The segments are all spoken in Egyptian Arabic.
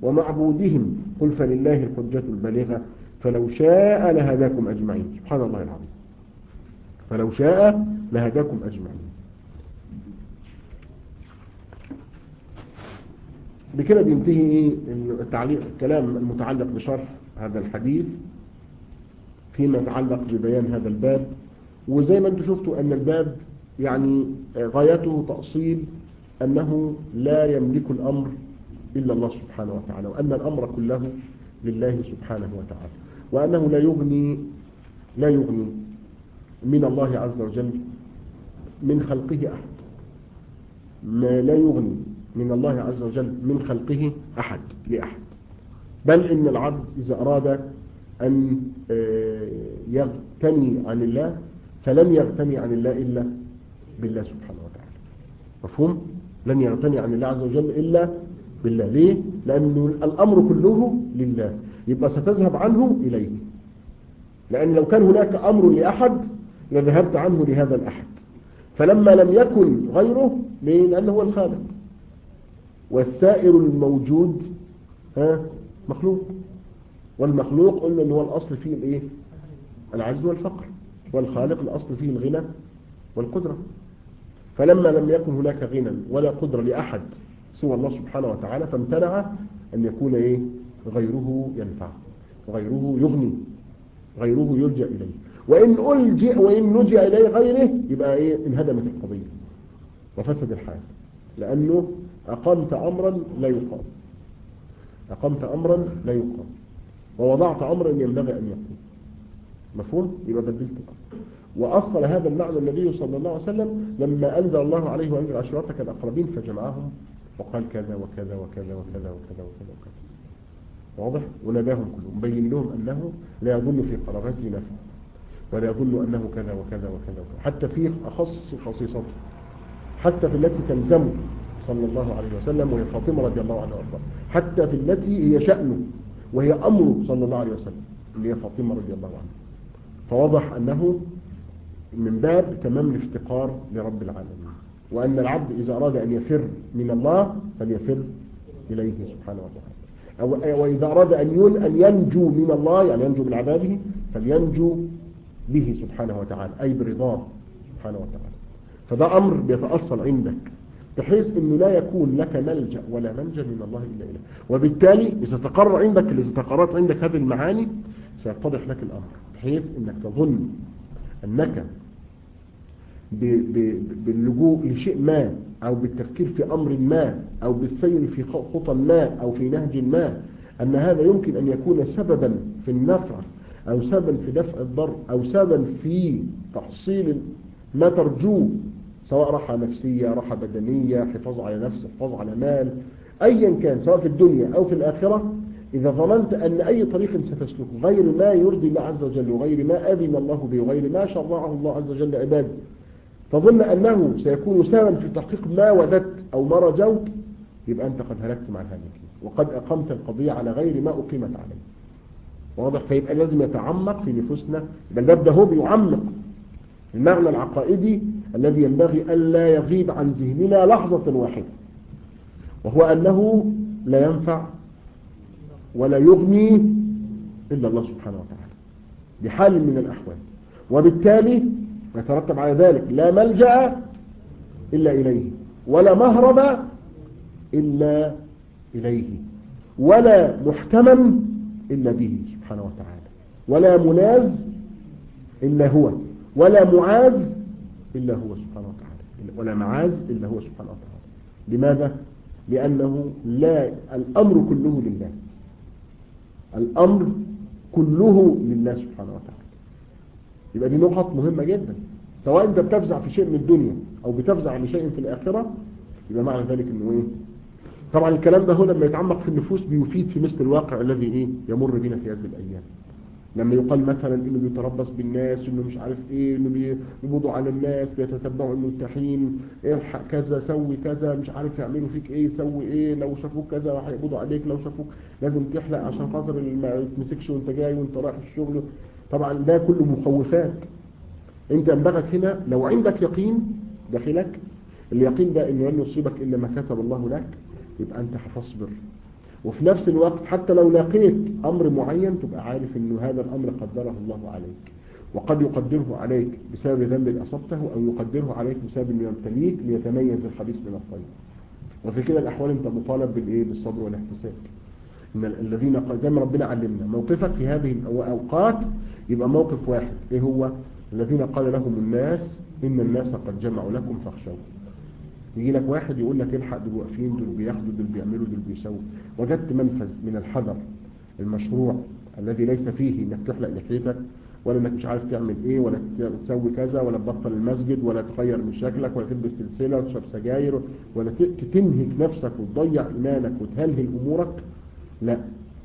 ومعبودهم قل فلله الحجة البالغة فلو شاء لهداكم أجمعين سبحان الله العظيم فلو شاء لهداكم أجمعين بكده بينتهي ايه التعليق الكلام المتعلق بشرح هذا الحديث فيما يتعلق ببيان هذا الباب وزي ما انتم شفتوا ان الباب يعني غايته تأصيل انه لا يملك الامر الا الله سبحانه وتعالى وان الامر كله لله سبحانه وتعالى وانه لا يغني لا يغني من الله عز وجل من خلقه احد ما لا يغني من الله عز وجل من خلقه أحد لأحد بل إن العبد إذا أراد أن يغتني عن الله فلن يغتني عن الله إلا بالله سبحانه وتعالى مفهوم؟ لن يغتني عن الله عز وجل إلا بالله ليه؟ لأن الأمر كله لله يبقى ستذهب عنه إليه لأن لو كان هناك أمر لأحد لذهبت عنه لهذا الأحد فلما لم يكن غيره ليه؟ لأنه هو الخالق والسائر الموجود ها مخلوق والمخلوق قلنا ان هو الاصل فيه الايه العجز والفقر والخالق الاصل فيه الغنى والقدرة فلما لم يكن هناك غنى ولا قدرة لأحد سوى الله سبحانه وتعالى فامتنع أن يكون إيه غيره ينفع غيره يغني غيره يلجأ إليه وإن ألجئ وإن نجئ إليه غيره يبقى إيه انهدمت القضية وفسد الحال لأنه أقمت أمرا لا يقام أقمت أمرا لا يقام ووضعت أمرا ينبغي أن يقوم مفهوم؟ يبقى بدلت الأمر وأصل هذا المعنى النبي صلى الله عليه وسلم لما أنزل الله عليه وأنزل عشيرتك الأقربين فجمعهم وقال كذا وكذا وكذا وكذا وكذا وكذا وكذا واضح؟ وناداهم كلهم مبين لهم أنه لا يظن في قرارته نفسه ولا يظن أنه كذا وكذا وكذا وكذا حتى في أخص خصيصته حتى في التي تلزمه صلى الله عليه وسلم وهي فاطمة رضي الله عنها وارضاها حتى في التي هي شأنه وهي أمره صلى الله عليه وسلم اللي هي فاطمة رضي الله عنها فوضح أنه من باب تمام الافتقار لرب العالمين وأن العبد إذا أراد أن يفر من الله فليفر إليه سبحانه وتعالى أو وإذا أراد أن أن ينجو من الله يعني ينجو من عذابه فلينجو به سبحانه وتعالى أي برضاه سبحانه وتعالى فده أمر بيتأصل عندك بحيث أنه لا يكون لك ملجأ ولا منجا من الله إلا إله وبالتالي إذا تقرر عندك إذا تقررت عندك هذه المعاني سيتضح لك الأمر بحيث أنك تظن أنك باللجوء لشيء ما أو بالتفكير في أمر ما أو بالسير في خطى ما أو في نهج ما أن هذا يمكن أن يكون سببا في النفع أو سببا في دفع الضر أو سببا في تحصيل ما ترجوه سواء راحة نفسية راحة بدنية حفاظ على نفس حفاظ على مال أيا كان سواء في الدنيا أو في الآخرة إذا ظننت أن أي طريق ستسلك غير ما يرضي الله عز وجل وغير ما أذن الله به وغير ما شرعه الله عز وجل عباده تظن أنه سيكون سببا في تحقيق ما وددت أو ما رجوت يبقى أنت قد هلكت مع الهالكين وقد أقمت القضية على غير ما أقيمت عليه واضح فيبقى لازم يتعمق في نفوسنا بل الباب ده هو بيعمق المعنى العقائدي الذي ينبغي ألا يغيب عن ذهننا لحظة واحدة وهو أنه لا ينفع ولا يغني إلا الله سبحانه وتعالى بحال من الأحوال وبالتالي يترتب على ذلك لا ملجأ إلا إليه ولا مهرب إلا إليه ولا محتمم إلا به سبحانه وتعالى ولا ملاذ إلا هو ولا معاذ إلا هو سبحانه وتعالى ولا معاذ إلا هو سبحانه وتعالى لماذا؟ لأنه لا الأمر كله لله الأمر كله لله سبحانه وتعالى يبقى دي نقط مهمة جدا سواء انت بتفزع في شيء من الدنيا او بتفزع لشيء في الآخرة يبقى معنى ذلك انه ايه طبعا الكلام ده هو لما يتعمق في النفوس بيفيد في مثل الواقع الذي ايه يمر بنا في هذه الأيام لما يقال مثلا انه بيتربص بالناس انه مش عارف ايه انه بيقبضوا على الناس بيتتبعوا الملتحين الحق كذا سوي كذا مش عارف يعملوا فيك ايه سوي ايه لو شافوك كذا راح يقبضوا عليك لو شافوك لازم تحلق عشان خاطر ما يتمسكش وانت جاي وانت رايح الشغل طبعا ده كله مخوفات انت ينبغك هنا لو عندك يقين داخلك اليقين ده انه لن يصيبك الا ما كتب الله لك يبقى انت هتصبر وفي نفس الوقت حتى لو لقيت أمر معين تبقى عارف أنه هذا الأمر قدره الله عليك وقد يقدره عليك بسبب ذنب أصبته أو يقدره عليك بسبب أنه يمتليك ليتميز الخبيث من الطيب وفي كده الأحوال أنت مطالب بالإيه بالصبر والاحتساب إن الذين زي ما ربنا علمنا موقفك في هذه الأوقات يبقى موقف واحد إيه هو الذين قال لهم الناس إن الناس قد جمعوا لكم فاخشوا يجي لك واحد يقول لك الحق دول واقفين دول بياخدوا دول بيعملوا دول بيسووا وجدت منفذ من الحذر المشروع الذي ليس فيه انك تحلق لحيتك ولا انك مش عارف تعمل ايه ولا تسوي كذا ولا تبطل المسجد ولا تغير من شكلك ولا تلبس سلسله وتشرب سجاير ولا تنهك نفسك وتضيع ايمانك وتهلهل امورك لا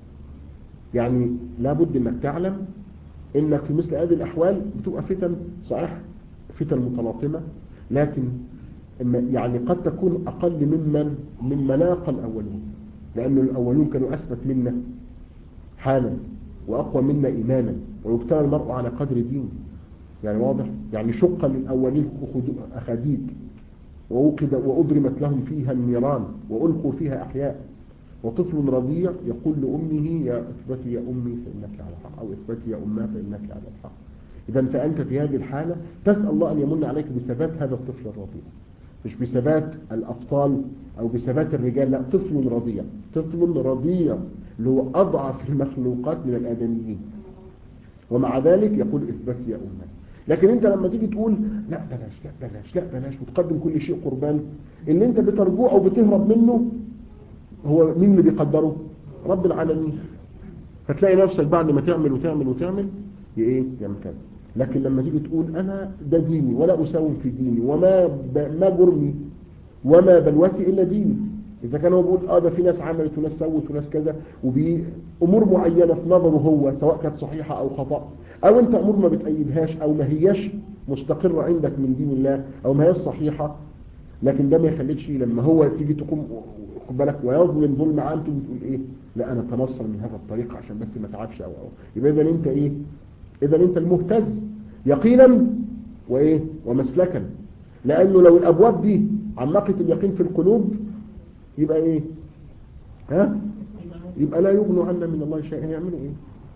يعني لابد انك تعلم انك في مثل هذه الاحوال بتبقى فتن صحيح فتن متلاطمه لكن يعني قد تكون أقل ممن مما لاقى الأولون لأن الأولون كانوا أثبت منا حالا وأقوى منا إيمانا ويبتلى المرء على قدر دينه يعني واضح يعني شق للأولين أخاديد ووقد وأضرمت لهم فيها النيران وألقوا فيها أحياء وطفل رضيع يقول لأمه يا اثبتي يا أمي فإنك على الحق أو اثبتي يا أمه فإنك على الحق إذا فأنت في هذه الحالة تسأل الله أن يمن عليك بثبات هذا الطفل الرضيع مش بثبات الأبطال أو بثبات الرجال لا طفل رضيع طفل رضيع اللي هو أضعف المخلوقات من الآدميين ومع ذلك يقول إثبات يا أمة لكن أنت لما تيجي تقول لا بلاش لا بلاش لا بلاش وتقدم كل شيء قربان اللي أنت بترجوه أو بتهرب منه هو مين اللي بيقدره رب العالمين فتلاقي نفسك بعد ما تعمل وتعمل وتعمل ايه يمتد لكن لما تيجي تقول أنا ده ديني ولا أساوم في ديني وما ب... ما جرمي وما بلوتي إلا ديني إذا كان هو بيقول آه ده في ناس عملت وناس سوت وناس كذا وبأمور معينة في نظره هو سواء كانت صحيحة أو خطأ أو أنت أمور ما بتأيدهاش أو ما هياش مستقرة عندك من دين الله أو ما هياش صحيحة لكن ده ما يخليكش لما هو تيجي تقوم خد بالك ويظلم ظلم عنته بتقول ايه لا انا اتنصر من هذا الطريق عشان بس ما تعبش او او يبقى اذا انت ايه اذا انت المهتز يقينا وايه ومسلكا لانه لو الابواب دي عمقت اليقين في القلوب يبقى ايه ها يبقى لا يغنوا عنا من الله شيئا يعملوا ايه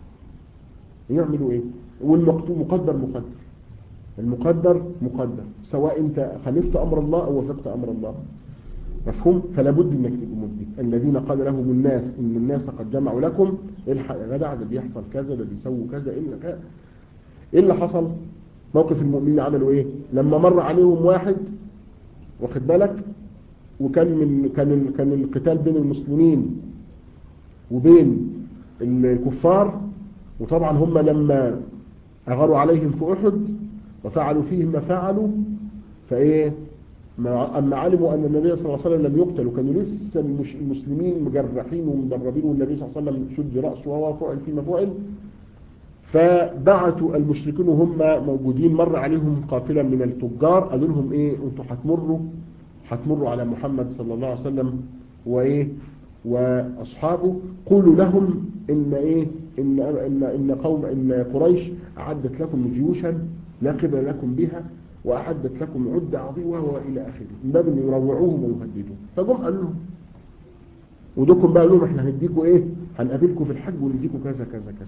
يعملوا ايه والمقدر مقدر المقدر مقدر سواء انت خالفت امر الله او وافقت امر الله مفهوم فلا بد انك تبقى مبدي الذين قال لهم الناس ان الناس قد جمعوا لكم الحق يا جدع ده بيحصل كذا ده بيسووا كذا ايه اللي كذا ايه اللي حصل موقف المؤمنين عملوا ايه لما مر عليهم واحد واخد بالك وكان من كان كان القتال بين المسلمين وبين الكفار وطبعا هم لما اغاروا عليهم في احد وفعلوا فيهم ما فعلوا فايه أما علموا أن النبي صلى الله عليه وسلم لم يقتل وكانوا لسه المسلمين مجرحين ومدربين والنبي صلى الله عليه وسلم شد رأسه وهو فعل فيما فعل فبعثوا المشركين وهم موجودين مر عليهم قافلة من التجار قالوا لهم ايه انتوا هتمروا هتمروا على محمد صلى الله عليه وسلم وايه واصحابه قولوا لهم ان ايه ان ان ان قوم ان قريش اعدت لكم جيوشا لا قبل لكم بها وأعدت لكم عدة عظيمة وإلى آخره من باب أن يروعوهم ويهددوهم فقم قال لهم ودوكم بقى لهم احنا هنديكم ايه هنقابلكم في الحج ونديكم كذا كذا كذا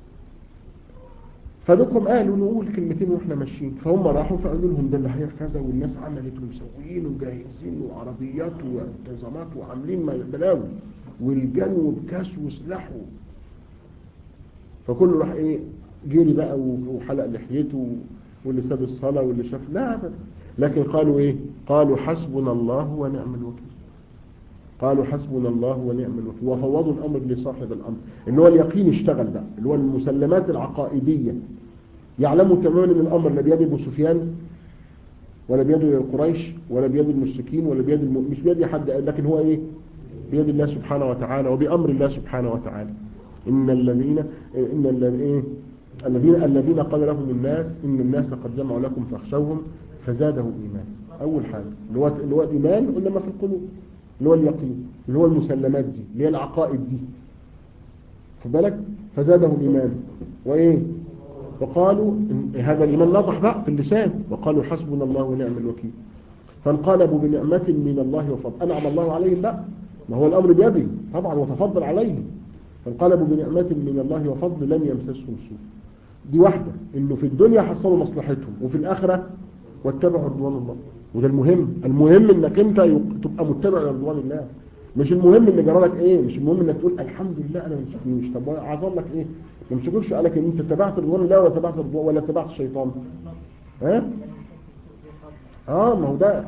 فدوكم قالوا نقول كلمتين واحنا ماشيين فهم راحوا فقالوا لهم ده اللي هي كذا والناس عملت ومسويين وجاهزين وعربيات وانتظامات وعاملين بلاوي والجن وبكاس وسلاح فكله راح ايه جري بقى وحلق لحيته واللي ساب الصلاة واللي شاف لا أبدا لكن قالوا إيه قالوا حسبنا الله ونعم الوكيل قالوا حسبنا الله ونعم الوكيل وفوضوا الأمر لصاحب الأمر إن هو اليقين اشتغل بقى اللي هو المسلمات العقائدية يعلموا تماما من الأمر لا بيد أبو سفيان ولا بيد قريش ولا بيد المشركين ولا بيد الم... مش بيد حد لكن هو إيه بيد الله سبحانه وتعالى وبأمر الله سبحانه وتعالى إن الذين إن الذين إيه الذين الذين قال لهم الناس إن الناس قد جمعوا لكم فاخشوهم فزادهم إيمان أول حاجة اللي هو اللي هو الإيمان قلنا ما في القلوب اللي هو اليقين اللي هو المسلمات دي اللي هي العقائد دي خد بالك فزادهم إيمان وإيه وقالوا هذا الإيمان نضح بقى في اللسان وقالوا حسبنا الله ونعم الوكيل فانقلبوا بنعمة من الله وفضل أنعم الله عليهم بقى ما هو الأمر بيدي طبعا وتفضل عليه فانقلبوا بنعمة من الله وفضل لم يمسسهم سوء دي واحدة انه في الدنيا حصلوا مصلحتهم وفي الآخرة واتبعوا رضوان الله وده المهم المهم انك انت يق- تبقى متبع لرضوان الله مش المهم ان جرالك ايه مش المهم انك تقول الحمد لله انا مش مش طب عظم لك ايه ما مش قالك ان انت تبعت رضوان الله ولا تبعت رضوان ولا تبعت الشيطان ها اه ما هو ده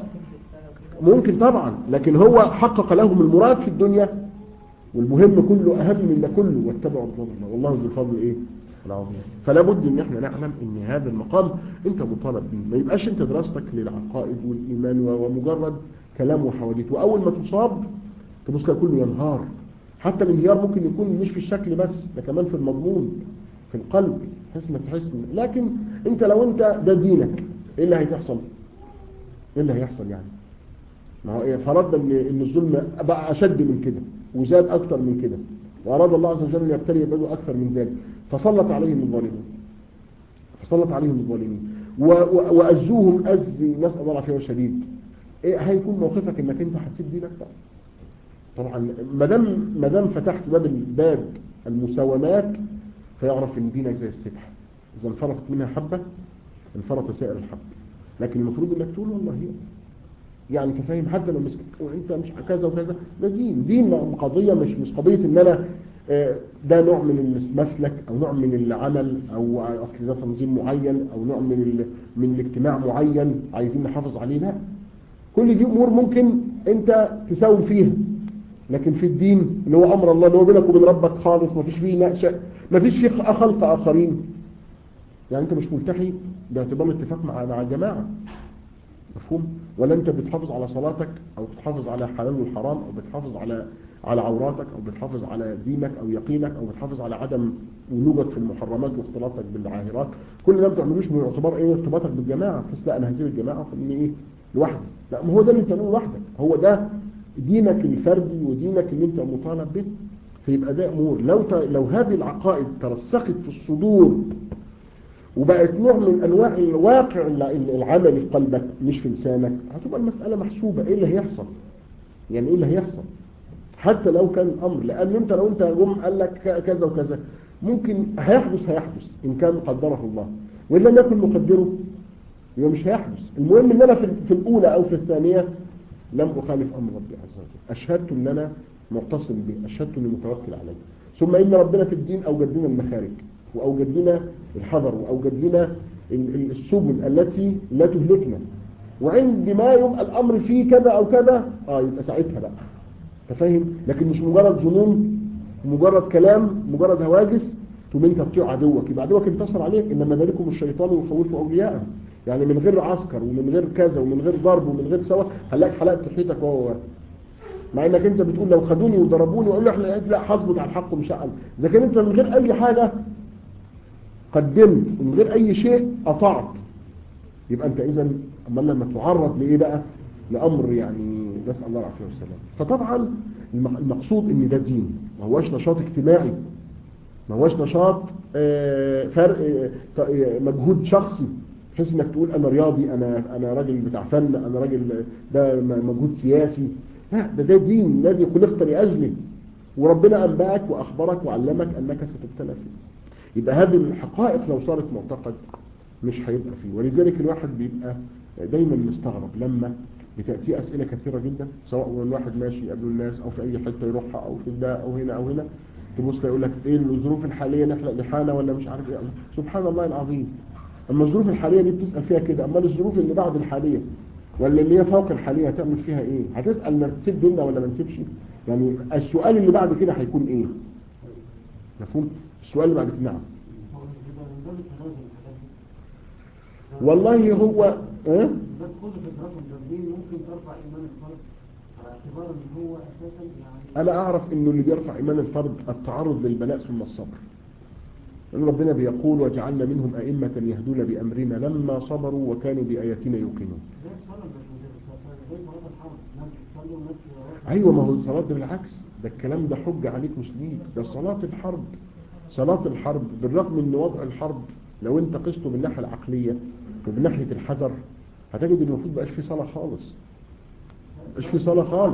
ممكن طبعا لكن هو حقق لهم المراد في الدنيا والمهم كله اهم من ده كله واتبعوا رضوان الله والله ذو الفضل ايه العظيم فلا بد ان احنا نعلم ان هذا المقام انت مطالب به ما يبقاش انت دراستك للعقائد والايمان و- ومجرد كلام وحواديت واول ما تصاب تبص كده كله ينهار حتى الانهيار ممكن يكون مش في الشكل بس ده كمان في المضمون في القلب تحس انك تحس إن- لكن انت لو انت ده دينك ايه اللي هيحصل ايه اللي هيحصل يعني ما هو ايه فرضنا ان ان الظلم بقى اشد من كده وزاد اكتر من كده واراد الله عز وجل ان يبتلي عباده اكثر من ذلك فسلط عليهم الظالمين فسلط عليهم الظالمين و- و- واذوهم اذ نسال الله العافيه الشديد ايه هيكون موقفك انك انت هتسيب دينك بقى طبعا ما دام ما دام فتحت باب باب المساومات فيعرف ان دينك زي السبحه اذا انفرطت منها حبه انفرط سائر الحب لكن المفروض انك تقول والله هي يعني انت فاهم حتى لو مسك وانت مش كذا وكذا ده دين دين قضيه مش مش قضيه ان انا آه، ده نوع من المسلك او نوع من العمل او اصل ده تنظيم معين او نوع من ال- من الاجتماع معين عايزين نحافظ عليه لا كل دي امور ممكن انت تساوم فيها لكن في الدين اللي هو امر الله اللي هو بينك وبين ربك خالص ما فيش فيه نقشه ما فيش فيه خلق اخرين يعني انت مش ملتحي باعتبار الاتفاق مع مع الجماعه مفهوم ولا انت بتحافظ على صلاتك او بتحافظ على حلال والحرام او بتحافظ على على عوراتك او بتحافظ على دينك او يقينك او بتحافظ على عدم ولوجك في المحرمات واختلاطك بالعاهرات كل ده ما بتعملوش من اعتبار ايه ارتباطك بالجماعه بس لا انا هسيب الجماعه وخليني ايه لوحدي لا ما هو ده اللي بتعمله لوحدك هو ده دينك الفردي ودينك اللي انت مطالب به فيبقى ده امور لو ت... لو هذه العقائد ترسخت في الصدور وبقت نوع من انواع الواقع الع- العملي في قلبك مش في لسانك هتبقى المساله محسوبه ايه اللي هيحصل يعني ايه اللي هيحصل حتى لو كان الامر لان انت لو انت جم قال لك ك- كذا وكذا ممكن هيحدث هيحدث ان كان قدره الله وان لم يكن مقدره يبقى مش هيحدث المهم ان انا في, في الاولى او في الثانيه لم اخالف امر ربي عز وجل اشهدت ان انا معتصم به اشهدت اني متوكل عليه ثم ان ربنا في الدين اوجد لنا المخارج واوجد لنا الحذر واوجد لنا ال- ال- السبل التي لا تهلكنا وعندما يبقى الامر فيه كذا او كذا اه يبقى ساعتها بقى انت فاهم لكن مش مجرد ظنون مجرد كلام مجرد هواجس تقوم انت تطيع عدوك يبقى عدوك انتصر عليك انما ذلكم الشيطان يخوف اولياءه يعني من غير عسكر ومن غير كذا ومن غير ضرب ومن غير سوا خلاك حلقت حيتك وهو واقف. مع انك انت بتقول لو خدوني وضربوني وقالوا احنا لا هظبط على الحق ومش هعمل اذا كان انت من غير اي حاجه قدمت من غير اي شيء اطعت يبقى انت اذا امال لما تعرض لايه بقى لامر يعني نسال الله العافيه والسلام فطبعا الم- المقصود ان ده دين ما هوش نشاط اجتماعي ما هوش نشاط آه، فرق آه، ط- آه، مجهود شخصي بحيث انك تقول انا رياضي انا انا راجل بتاع فن انا راجل ده م- مجهود سياسي لا ده ده دين الذي خلقت لاجله وربنا انباك واخبرك وعلمك انك ستبتلى فيه يبقى هذه الحقائق لو صارت معتقد مش هيبقى فيه ولذلك الواحد بيبقى دايما مستغرب لما بتأتي أسئلة كثيرة جدا سواء الواحد ماشي قبل الناس أو في أي حتة يروحها أو في ده أو هنا أو هنا تبص يقول لك إيه الظروف الحالية نخلق لحالة ولا مش عارف إيه سبحان الله العظيم أما الظروف الحالية دي بتسأل فيها كده أما الظروف اللي بعد الحالية ولا اللي هي فوق الحالية هتعمل فيها إيه هتسأل ما تسيب ديننا ولا ما نسيبش يعني السؤال اللي بعد كده هيكون إيه مفهوم السؤال اللي بعد كده نعم هو بيبقى من باب التنازل الحاجات دي. والله هو اه ده كل في دراسة الدين ممكن ترفع إيمان الفرد على اعتبار إن هو أساسا يعني انا اعرف انه اللي بيرفع ايمان الفرد التعرض للبلاء ثم الصبر لأن ربنا بيقول وجعلنا منهم أئمة يهدون بأمرنا لما صبروا وكانوا بآياتنا يوقنون زي الصلاة مش زي زي صلاة الحرب ناس بتصلي وناس أيوة ما هو الصلاة ده بالعكس ده الكلام ده حجة عليك مش ليك ده صلاة الحرب صلاة الحرب بالرغم من وضع الحرب لو انت قسته من الناحية العقلية ومن ناحية الحذر هتجد ان المفروض بقاش في صلاة خالص مش في صلاة خالص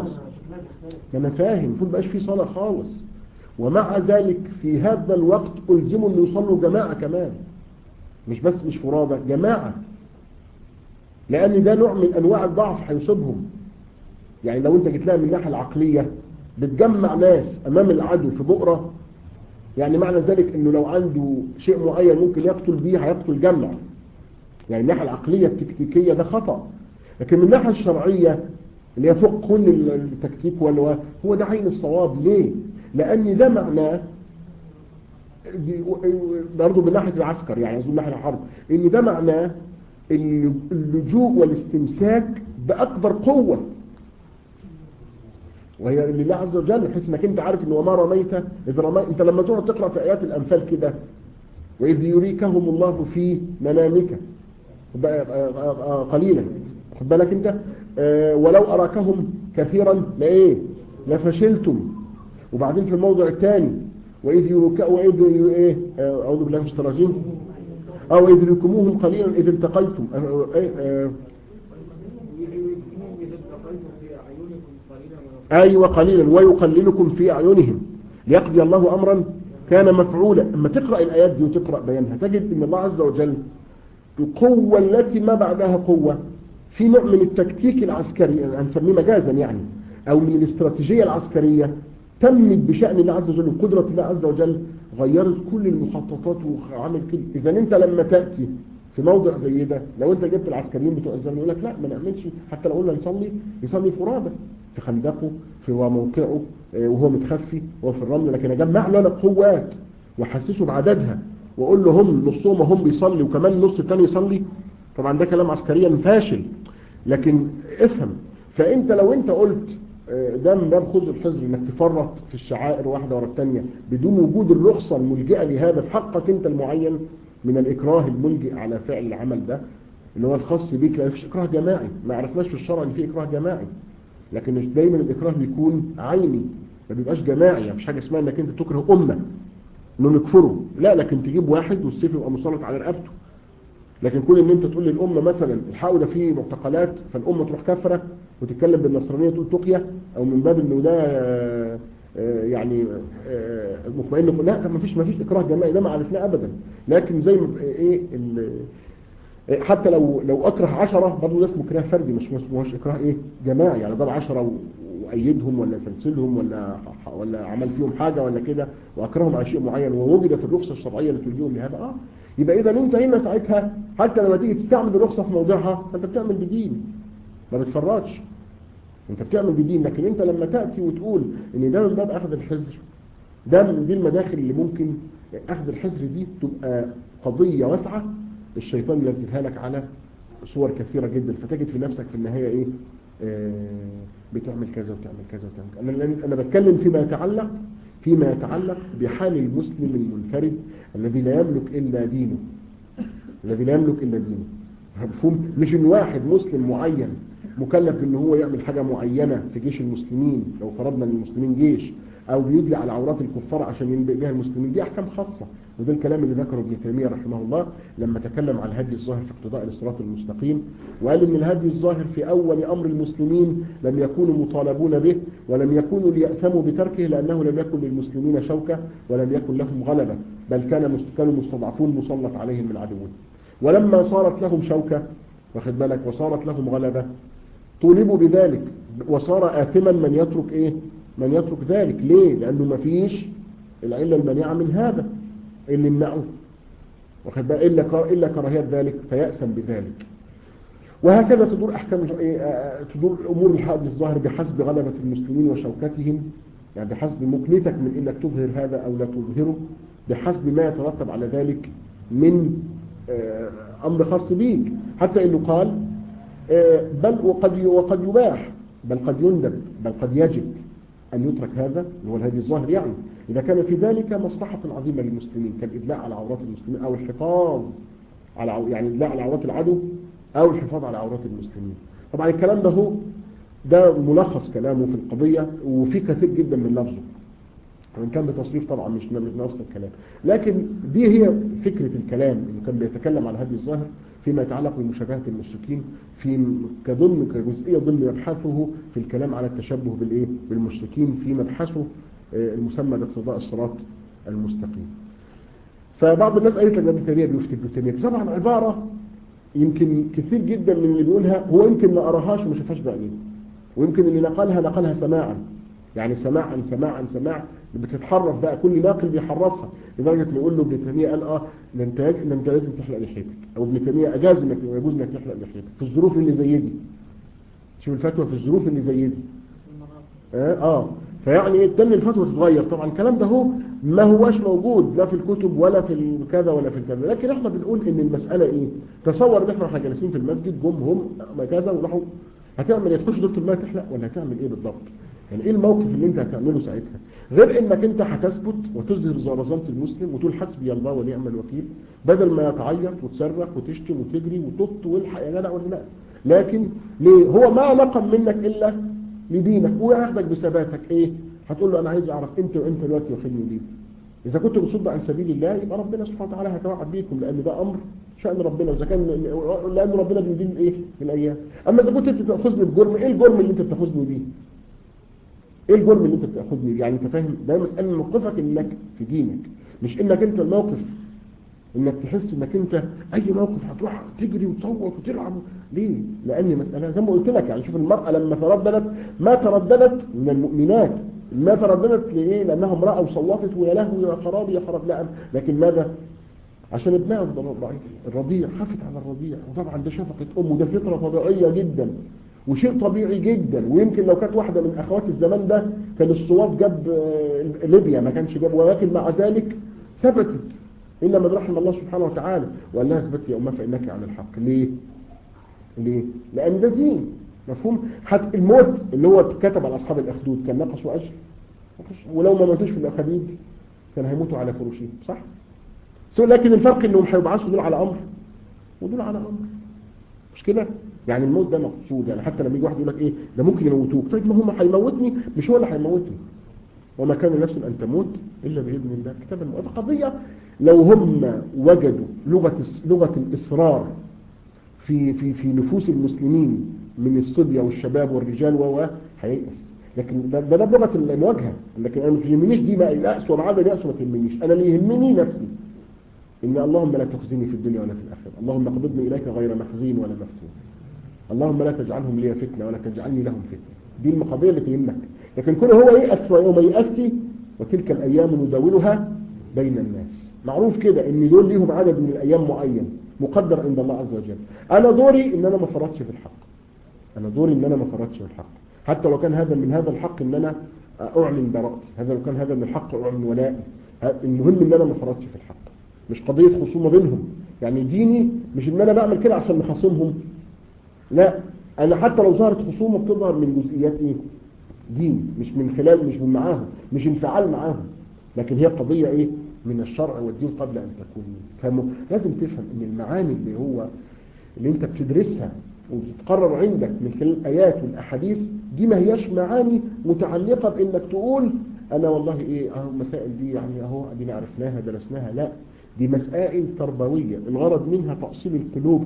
الصلاة تختلف ما انا فاهم المفروض بقاش في صلاة خالص ومع ذلك في هذا الوقت ألزموا أن يصلوا جماعة كمان مش بس مش فرادة جماعة لأن ده نوع من أنواع الضعف هيصيبهم يعني لو أنت جيت لها من الناحية العقلية بتجمع ناس أمام العدو في بؤرة يعني معنى ذلك أنه لو عنده شيء معين ممكن يقتل بيه هيقتل جمع يعني من الناحية العقلية التكتيكية ده خطأ لكن من الناحية الشرعية اللي هي فوق كل التكتيك ولا هو ده عين الصواب ليه لأن ده معناه دي- برضه من ناحية العسكر يعني قصدي من ناحية الحرب ان ده معناه الل- اللجوء والاستمساك بأكبر قوة وهي لله عز وجل بحيث انك انت عارف ان وما رميت اذ رميت انت لما تقعد تقرا في ايات الانفال كده واذ يريكهم الله في منامك بقى- آه، آه، آه، قليلا خد بالك انت آه، ولو اراكهم كثيرا لايه لفشلتم وبعدين في الموضع الثاني واذ يرك واذ ي- ايه آه، اعوذ بالله من الشيطان الرجيم او اذ يركموهم قليلا اذ التقيتم آه، آه، آه، إذا التقيتم في أعينكم قليلا ايوه قليلا ويقللكم في اعينهم ليقضي الله امرا كان مفعولا اما تقرا الايات دي وتقرا بيانها تجد ان الله عز وجل القوه التي ما بعدها قوه في نوع من التكتيك العسكري هنسميه مجازا يعني او من الاستراتيجيه العسكريه تمت بشان الله عز وجل وقدره الله عز وجل غيرت كل المخططات وعمل كده اذا انت لما تاتي في موضع زي ده لو انت جبت العسكريين بتوع الزمن يقول لك لا ما نعملش حتى لو قلنا نصلي يصلي فرادى في خندقه في موقعه آه، وهو متخفي وهو في الرمل لكن اجمع له انا القوات واحسسه بعددها واقول له هم نصهم هم بيصلي وكمان النص الثاني يصلي طبعا ده كلام عسكريا فاشل لكن افهم فانت لو انت قلت آه، ده من باب خذ الحذر انك تفرط في الشعائر واحده ورا الثانيه بدون وجود الرخصه الملجئه لهذا في حقك انت المعين من الاكراه الملجئ على فعل العمل ده اللي هو الخاص بيك لا فيش اكراه جماعي ما عرفناش في الشرع ان في اكراه جماعي لكن مش دايما الاكراه بيكون عيني ما بيبقاش جماعي يعني مش حاجه اسمها انك انت تكره امه انه نكفره لا لكن تجيب واحد والسيف يبقى مسلط على رقبته لكن كل ان انت تقول للامه مثلا الحقوا ده فيه معتقلات فالامه تروح كفره وتتكلم بالنصرانيه تقول تقيه او من باب انه ده آه، آه، يعني آه، مطمئن لا طب ما فيش ما فيش اكراه جماعي ده ما عرفناه ابدا لكن زي ما ايه ال- حتى لو لو اكره عشرة برضه ده اسمه اكراه فردي مش مش مش اكراه ايه جماعي يعني ضرب عشرة و- وايدهم ولا سلسلهم ولا ولا عمل فيهم حاجه ولا كده واكرههم على شيء معين ووجدت الرخصه الشرعيه اللي تلجئهم لهذا اه يبقى اذا انت هنا ساعتها حتى لما تيجي تستعمل الرخصه في موضعها فانت بتعمل بدين ما بتفرطش انت بتعمل بدين لكن انت لما تاتي وتقول ان ده من باب اخذ الحذر ده من دي المداخل اللي ممكن اخذ الحذر دي تبقى قضيه واسعه الشيطان ينزلها لك على صور كثيره جدا فتجد في نفسك في النهايه ايه آه بتعمل كذا وتعمل كذا وتعمل كذا انا انا بتكلم فيما يتعلق فيما يتعلق بحال المسلم المنفرد الذي لا يملك الا دينه الذي لا يملك الا دينه مفهوم مش ان واحد مسلم معين مكلف ان هو يعمل حاجه معينه في جيش المسلمين لو فرضنا ان المسلمين جيش او بيدلي على عورات الكفار عشان ينبئ بها المسلمين دي احكام خاصه وده الكلام اللي ذكره ابن تيميه رحمه الله لما تكلم عن الهدي الظاهر في اقتضاء الصراط المستقيم وقال ان الهدي الظاهر في اول امر المسلمين لم يكونوا مطالبون به ولم يكونوا ليأثموا بتركه لانه لم يكن للمسلمين شوكه ولم يكن لهم غلبه بل كان مست- كانوا مستضعفون مسلط عليهم من عدوهم ولما صارت لهم شوكه واخد بالك وصارت لهم غلبه طولبوا بذلك وصار آثما من يترك ايه من يترك ذلك ليه لانه ما فيش العله المانعه من هذا اللي يمنعه واخد بالك الا كر- الا كراهيه ذلك فيأسم بذلك وهكذا تدور احكام إيه، آه، تدور امور الحد الظاهر بحسب غلبه المسلمين وشوكتهم يعني بحسب مكنتك من انك تظهر هذا او لا تظهره بحسب ما يترتب على ذلك من آه، امر خاص بيك حتى انه قال آه، بل وقد وقد يباح بل قد يندب بل قد يجب أن يترك هذا اللي هو الهدي الظاهر يعني إذا كان في ذلك مصلحة عظيمة للمسلمين كالإدلاء على عورات المسلمين أو الحفاظ على عو- يعني الإدلاء على عورات العدو أو الحفاظ على عورات المسلمين طبعا الكلام ده هو ده ملخص كلامه في القضية وفي كثير جدا من لفظه وإن كان بتصريف طبعا مش مش نفس الكلام لكن دي هي فكرة الكلام اللي كان بيتكلم على الهدي الظاهر فيما يتعلق بمشابهة المشركين في كضمن كجزئية ضمن مبحثه في الكلام على التشبه بالإيه بالمشركين في مبحثه آه، المسمى باقتضاء الصراط المستقيم فبعض الناس قالت لك ابن تيميه بيفتي ابن تيميه طبعا عباره يمكن كثير جدا من اللي بيقولها هو يمكن ما قراهاش وما شافهاش بعينيه ويمكن اللي نقلها نقلها سماعا يعني سماعا سماعا سماع بتتحرف بقى كل ناقل بيحرفها لدرجه انه يقول له ابن تيميه قال اه ده انت ده انت لازم تحلق لحيتك او ابن تيميه اجاز انك يجوز انك تحلق لحيتك في الظروف اللي زي دي شوف الفتوى في الظروف اللي زي دي اه, آه. فيعني ايه تم الفتوى تتغير طبعا الكلام ده هو ما هواش موجود لا في الكتب ولا في الكذا ولا في الكذا لكن احنا بنقول ان المسألة ايه تصور ان احنا واحنا جالسين في المسجد جم هم كذا وراحوا هتعمل ايه تخش دكتور ما تحلق ولا هتعمل ايه بالضبط يعني ايه الموقف اللي انت هتعمله ساعتها غير انك انت هتثبت وتظهر زرزنة المسلم وتقول حسبي الله ونعم الوكيل بدل ما يتعيط وتصرخ وتشتم وتجري وتط والحق يا جدع ولا لا لكن ليه هو ما نقم منك الا لدينك وياخدك بثباتك ايه هتقول له انا عايز اعرف انت وانت دلوقتي واخدني ليه اذا كنت بتصد عن سبيل الله يبقى ربنا سبحانه وتعالى هيتوعد بيكم لان ده امر شأن ربنا واذا كان لان ربنا بيدين ايه بالايام اما اذا كنت انت بتاخذني بجرم ايه الجرم اللي انت بتاخذني بيه ايه الجرم اللي انت بتاخذني بيه يعني انت فاهم ده مساله موقفك انك في دينك مش انك انت الموقف انك تحس انك انت اي موقف هتروح تجري وتصوت وتلعب ليه لان مسألة زي ما قلت لك يعني شوف المرأة لما ترددت ما ترددت من المؤمنات ما ترددت ليه لانها امرأة وصوتت ويا لهوي يا خرابي يا خراب لا لكن ماذا عشان ابنها الضعيف الرضيع خافت على الرضيع وطبعا ده شفقة امه ده فطرة طبيعية جدا وشيء طبيعي جدا ويمكن لو كانت واحدة من اخوات الزمان ده كان الصوات جاب ليبيا ما كانش جاب ولكن مع ذلك ثبتت إلا من رحم الله سبحانه وتعالى وقال لها اثبتي يا أمه فإنك على الحق ليه؟ ليه؟ لأن ده دين مفهوم؟ حتى الموت اللي هو كتب على أصحاب الأخدود كان نقصوا أجر ولو ما ماتوش في الأخدود كان هيموتوا على فروشهم صح؟ لكن الفرق إنهم هيبعثوا دول على أمر ودول على أمر مش كده؟ يعني الموت ده مقصود يعني حتى لما يجي واحد يقول لك إيه ده ممكن يموتوك طيب ما هم هيموتني مش هو اللي هيموتني وما كان نفس أن تموت إلا بإذن الله كتاب الموت قضية لو هم وجدوا لغة لغة الإصرار في في في نفوس المسلمين من الصبية والشباب والرجال و هييأس لكن ده ده بلغة المواجهة لكن أنا ما يهمنيش دي ما يأس وما عدا يأس ما تهمنيش أنا اللي يهمني نفسي إن اللهم لا تخزني في الدنيا ولا في الآخرة اللهم اقبضني إليك غير محزين ولا مفتون اللهم لا تجعلهم لي فتنة ولا تجعلني لهم فتنة دي المقضية اللي تهمك لكن كل هو يأس ويوم يأسي وتلك الأيام نداولها بين الناس معروف كده ان دول ليهم عدد من الايام معين مقدر عند الله عز وجل انا دوري ان انا ما فرطش في الحق انا دوري ان انا ما فرطش في الحق حتى لو كان هذا من هذا الحق ان انا اعلن براءتي هذا لو كان هذا من الحق اعلن ولائي المهم ان انا ما فرطش في الحق مش قضية خصومة بينهم يعني ديني مش ان انا بعمل كده عشان نخاصمهم لا انا حتى لو ظهرت خصومة بتظهر من جزئيات ايه دين مش من خلال مش من معاهم مش انفعال معاهم لكن هي قضية ايه من الشرع والدين قبل أن تكون فهموا لازم تفهم أن المعاني اللي هو اللي أنت بتدرسها وبتتقرر عندك من خلال الآيات والأحاديث دي ما هياش معاني متعلقة بأنك تقول أنا والله إيه أهو المسائل دي يعني أهو أدينا عرفناها درسناها لا دي مسائل تربوية الغرض منها تأصيل القلوب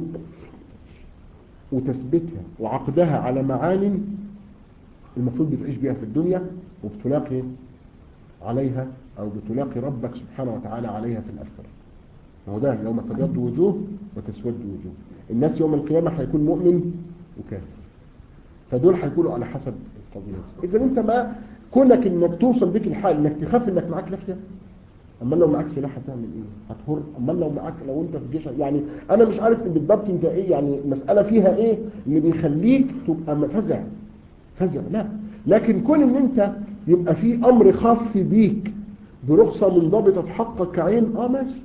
وتثبيتها وعقدها على معاني المفروض بتعيش بيها في الدنيا وبتلاقي عليها أو بتلاقي ربك سبحانه وتعالى عليها في الآخرة وهو ده يوم تبيض وجوه وتسود وجوه الناس يوم القيامة هيكون مؤمن وكافر فدول هيكونوا على حسب القضية إذا أنت ما كونك إنك توصل بك الحال إنك تخاف إنك معاك لحية أما لو معاك سلاح هتعمل إيه هتهر أما لو معاك لو أنت في جيش يعني أنا مش عارف بالضبط أنت إيه يعني المسألة فيها إيه اللي بيخليك تبقى فزع فزع لا لكن كون إن أنت يبقى في أمر خاص بيك برخصة منضبطة حقك كعين اه ماشي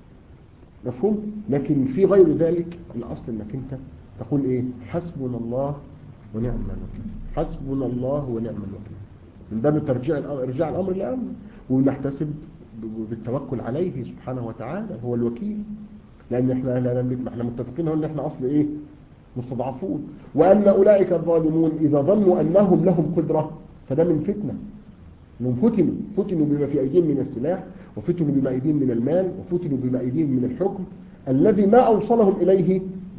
مفهوم لكن في غير ذلك الاصل انك انت تقول ايه حسبنا الله ونعم الوكيل حسبنا الله ونعم الوكيل من باب ترجيع ارجاع الامر لامر ونحتسب بالتوكل عليه سبحانه وتعالى هو الوكيل لان احنا لا نملك احنا متفقين ان احنا اصل ايه مستضعفون وان اولئك الظالمون اذا ظنوا انهم لهم قدره فده من فتنه انهم فتنوا فتنوا بما في ايديهم من السلاح وفتنوا بما ايديهم من المال وفتنوا بما ايديهم من الحكم الذي ما اوصلهم اليه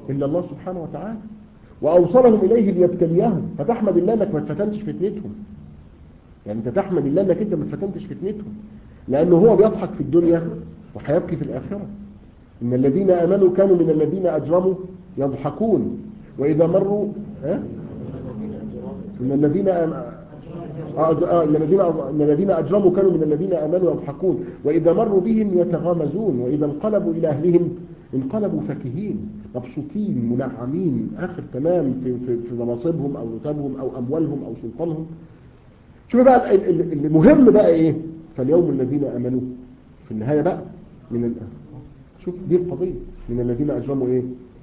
إلا الله سبحانه وتعالى وأوصلهم إليه ليبتليهم فتحمد الله أنك ما تفتنتش فتنتهم يعني أنت تحمد الله أنك أنت ما تفتنتش فتنتهم لأنه هو بيضحك في الدنيا وهيبكي في الآخرة إن الذين آمنوا كانوا من الذين أجرموا يضحكون وإذا مروا ها؟ إن الذين آم... آه آه إن الذين إن الذين أجرموا كانوا من الذين آمنوا يضحكون وإذا مروا بهم يتغامزون وإذا انقلبوا إلى أهلهم انقلبوا فكهين مبسوطين منعمين آخر تمام في, في, في مناصبهم أو رتبهم أو أموالهم أو سلطانهم شوف بقى ال- ال- المهم بقى إيه فاليوم الذين آمنوا في النهاية بقى من ال... شوف دي القضية من الذين أجرموا إيه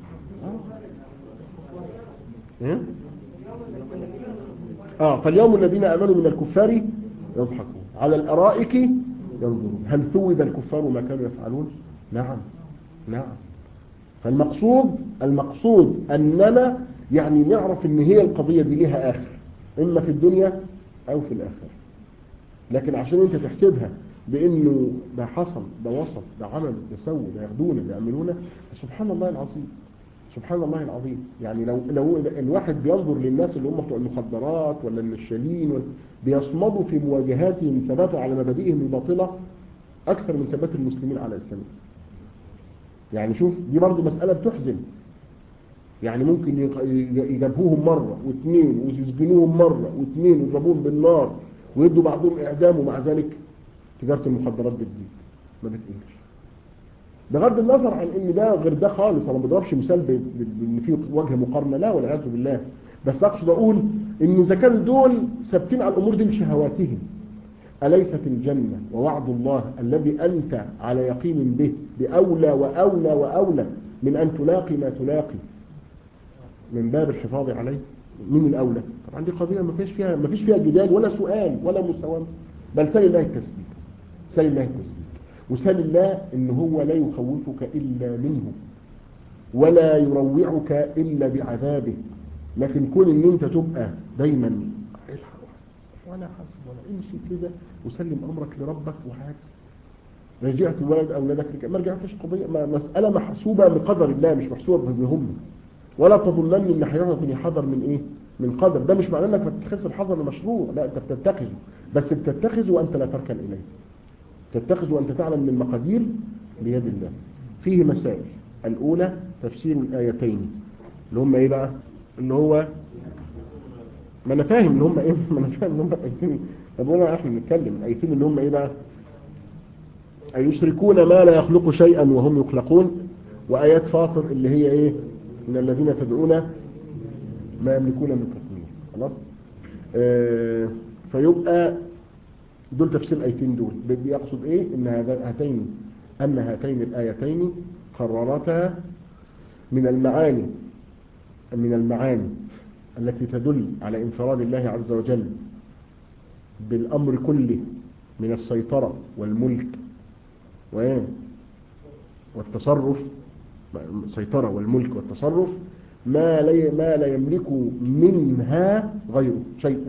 آه. إيه؟ آه فاليوم الذين آمنوا من الكفار يضحكون على الأرائك ينظرون هل ثوب الكفار ما كانوا يفعلون نعم نعم فالمقصود المقصود أننا يعني نعرف ان هي القضية دي ليها آخر إما في الدنيا أو في الآخرة لكن عشان انت تحسبها بانه ده حصل ده وصل ده عمل ده سوى ده ياخدونا ده يعملونا سبحان الله العظيم سبحان الله العظيم يعني لو لو الواحد بينظر للناس اللي هم بتوع المخدرات ولا النشالين ولا بيصمدوا في مواجهاتهم ثباتوا على مبادئهم الباطلة أكثر من ثبات المسلمين على إسلامهم يعني شوف دي برضه مسألة بتحزن يعني ممكن يق- يجابوهم مرة واثنين ويسجنوهم مرة واثنين ويضربوهم بالنار ويدوا بعضهم إعدام ومع ذلك تجارة المخدرات بتزيد ما بتقلش بغض النظر عن ان ده غير ده خالص انا ما بضربش مثال ب- ب- بان في وجه مقارنه لا والعياذ بالله بس اقصد اقول ان اذا كان دول ثابتين على الامور دي بشهواتهم اليست الجنه ووعد الله الذي انت على يقين به باولى واولى واولى من ان تلاقي ما تلاقي من باب الحفاظ عليه مين الاولى طبعا دي قضيه ما فيش فيها ما فيش فيها جدال ولا سؤال ولا مساومه بل سل الله التسبيح سل الله التسبيح وسل الله ان هو لا يخوفك الا منه ولا يروعك الا بعذابه لكن كون ان انت تبقى دايما الحق ولا حسب ولا امشي كده وسلم امرك لربك وهات رجعت الولد اولادك رجع- ما رجعتش قضيه ما- مساله محسوبه بقدر الله مش محسوبه بهم ولا تظنني ان حياتك حذر من ايه من قدر ده مش معناه انك ما تتخذ الحذر المشروع لا انت بتتخذه بس بتتخذه وانت لا تركن اليه تتخذ وأنت تعلم من المقادير بيد الله فيه مسائل الأولى تفسير الآيتين اللي هم إيه بقى اللي هو ما أنا فاهم اللي هم إيه ما أنا فاهم اللي هم الآيتين طب وأنا إحنا بنتكلم الآيتين اللي هم إيه بقى أيشركون ما لا يخلق شيئا وهم يخلقون وآيات فاطر اللي هي إيه من الذين تدعون ما يملكون من قطمير خلاص آه فيبقى دول تفسير الايتين دول بيقصد ايه ان هذا هاتين ان هاتين الايتين قررتا من المعاني من المعاني التي تدل على انفراد الله عز وجل بالامر كله من السيطرة والملك وإيه؟ والتصرف السيطرة والملك والتصرف ما لا ما لا يملك منها غيره شيئا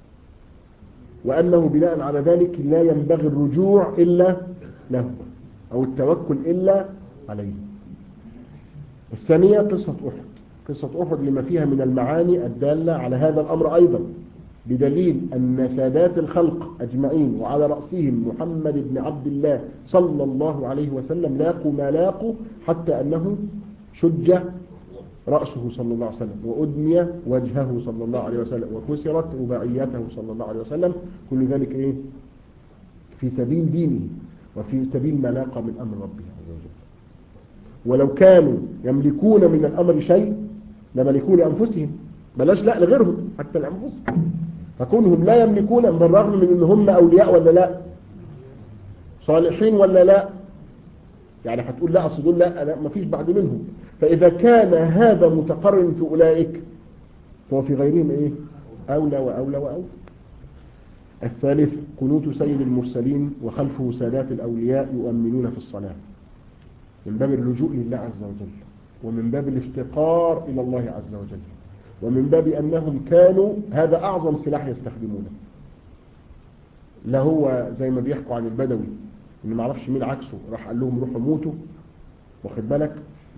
وأنه بناء على ذلك لا ينبغي الرجوع إلا له أو التوكل إلا عليه الثانية قصة أحد قصة أحد لما فيها من المعاني الدالة على هذا الأمر أيضا بدليل أن سادات الخلق أجمعين وعلى رأسهم محمد بن عبد الله صلى الله عليه وسلم لاقوا ما لاقوا حتى أنه شج رأسه صلى الله عليه وسلم وأدمي وجهه صلى الله عليه وسلم وكسرت رباعيته صلى الله عليه وسلم كل ذلك إيه في سبيل دينه وفي سبيل ما لاقى من أمر ربه عز وجل ولو كانوا يملكون من الأمر شيء لملكوا لأنفسهم بلاش لا لغيرهم حتى لأنفسهم فكونهم لا يملكون بالرغم من ان هم أولياء ولا لا صالحين ولا لا يعني هتقول لا أصل دول لا, لا ما فيش بعد منهم فإذا كان هذا متقرن في أولئك فهو في غيرهم إيه أولى وأولى وأولى الثالث قنوت سيد المرسلين وخلفه سادات الأولياء يؤمنون في الصلاة من باب اللجوء لله عز وجل ومن باب الافتقار إلى الله عز وجل ومن باب أنهم كانوا هذا أعظم سلاح يستخدمونه لا هو زي ما بيحكوا عن البدوي إن ما عرفش مين عكسه راح قال لهم روحوا موتوا واخد بالك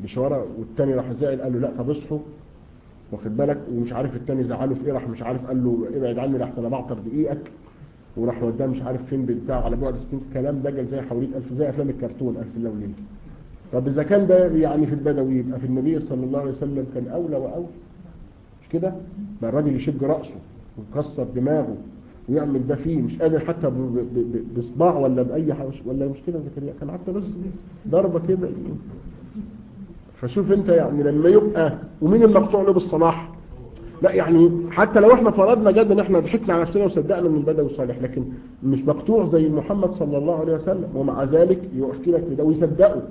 بشوارع والتاني راح زعل قال له لا طب اصحوا واخد بالك ومش عارف التاني زعله في ايه راح مش عارف قال له ابعد عني لحسن انا بعطر دقيقك وراح وداه مش عارف فين بتاع على بعد 60 كلام دجل زي حوالي ألف زي افلام الكرتون ألف ليله وليله طب اذا كان ده يعني في البدوي يبقى في النبي صلى الله عليه وسلم كان اولى واولى مش كده بقى الراجل يشج راسه ويكسر دماغه ويعمل ده فيه مش قادر حتى ب- ب- ب- بصباع ولا باي حاجه ولا مش كده زكريا كان حتى بس ضربه كده فشوف انت يعني لما يبقى ومين المقطوع له بالصلاح لا يعني حتى لو احنا فرضنا جدا ان احنا ضحكنا على نفسنا وصدقنا من البدوي الصالح لكن مش مقطوع زي محمد صلى الله عليه وسلم ومع ذلك يحكي لك كده ويصدقه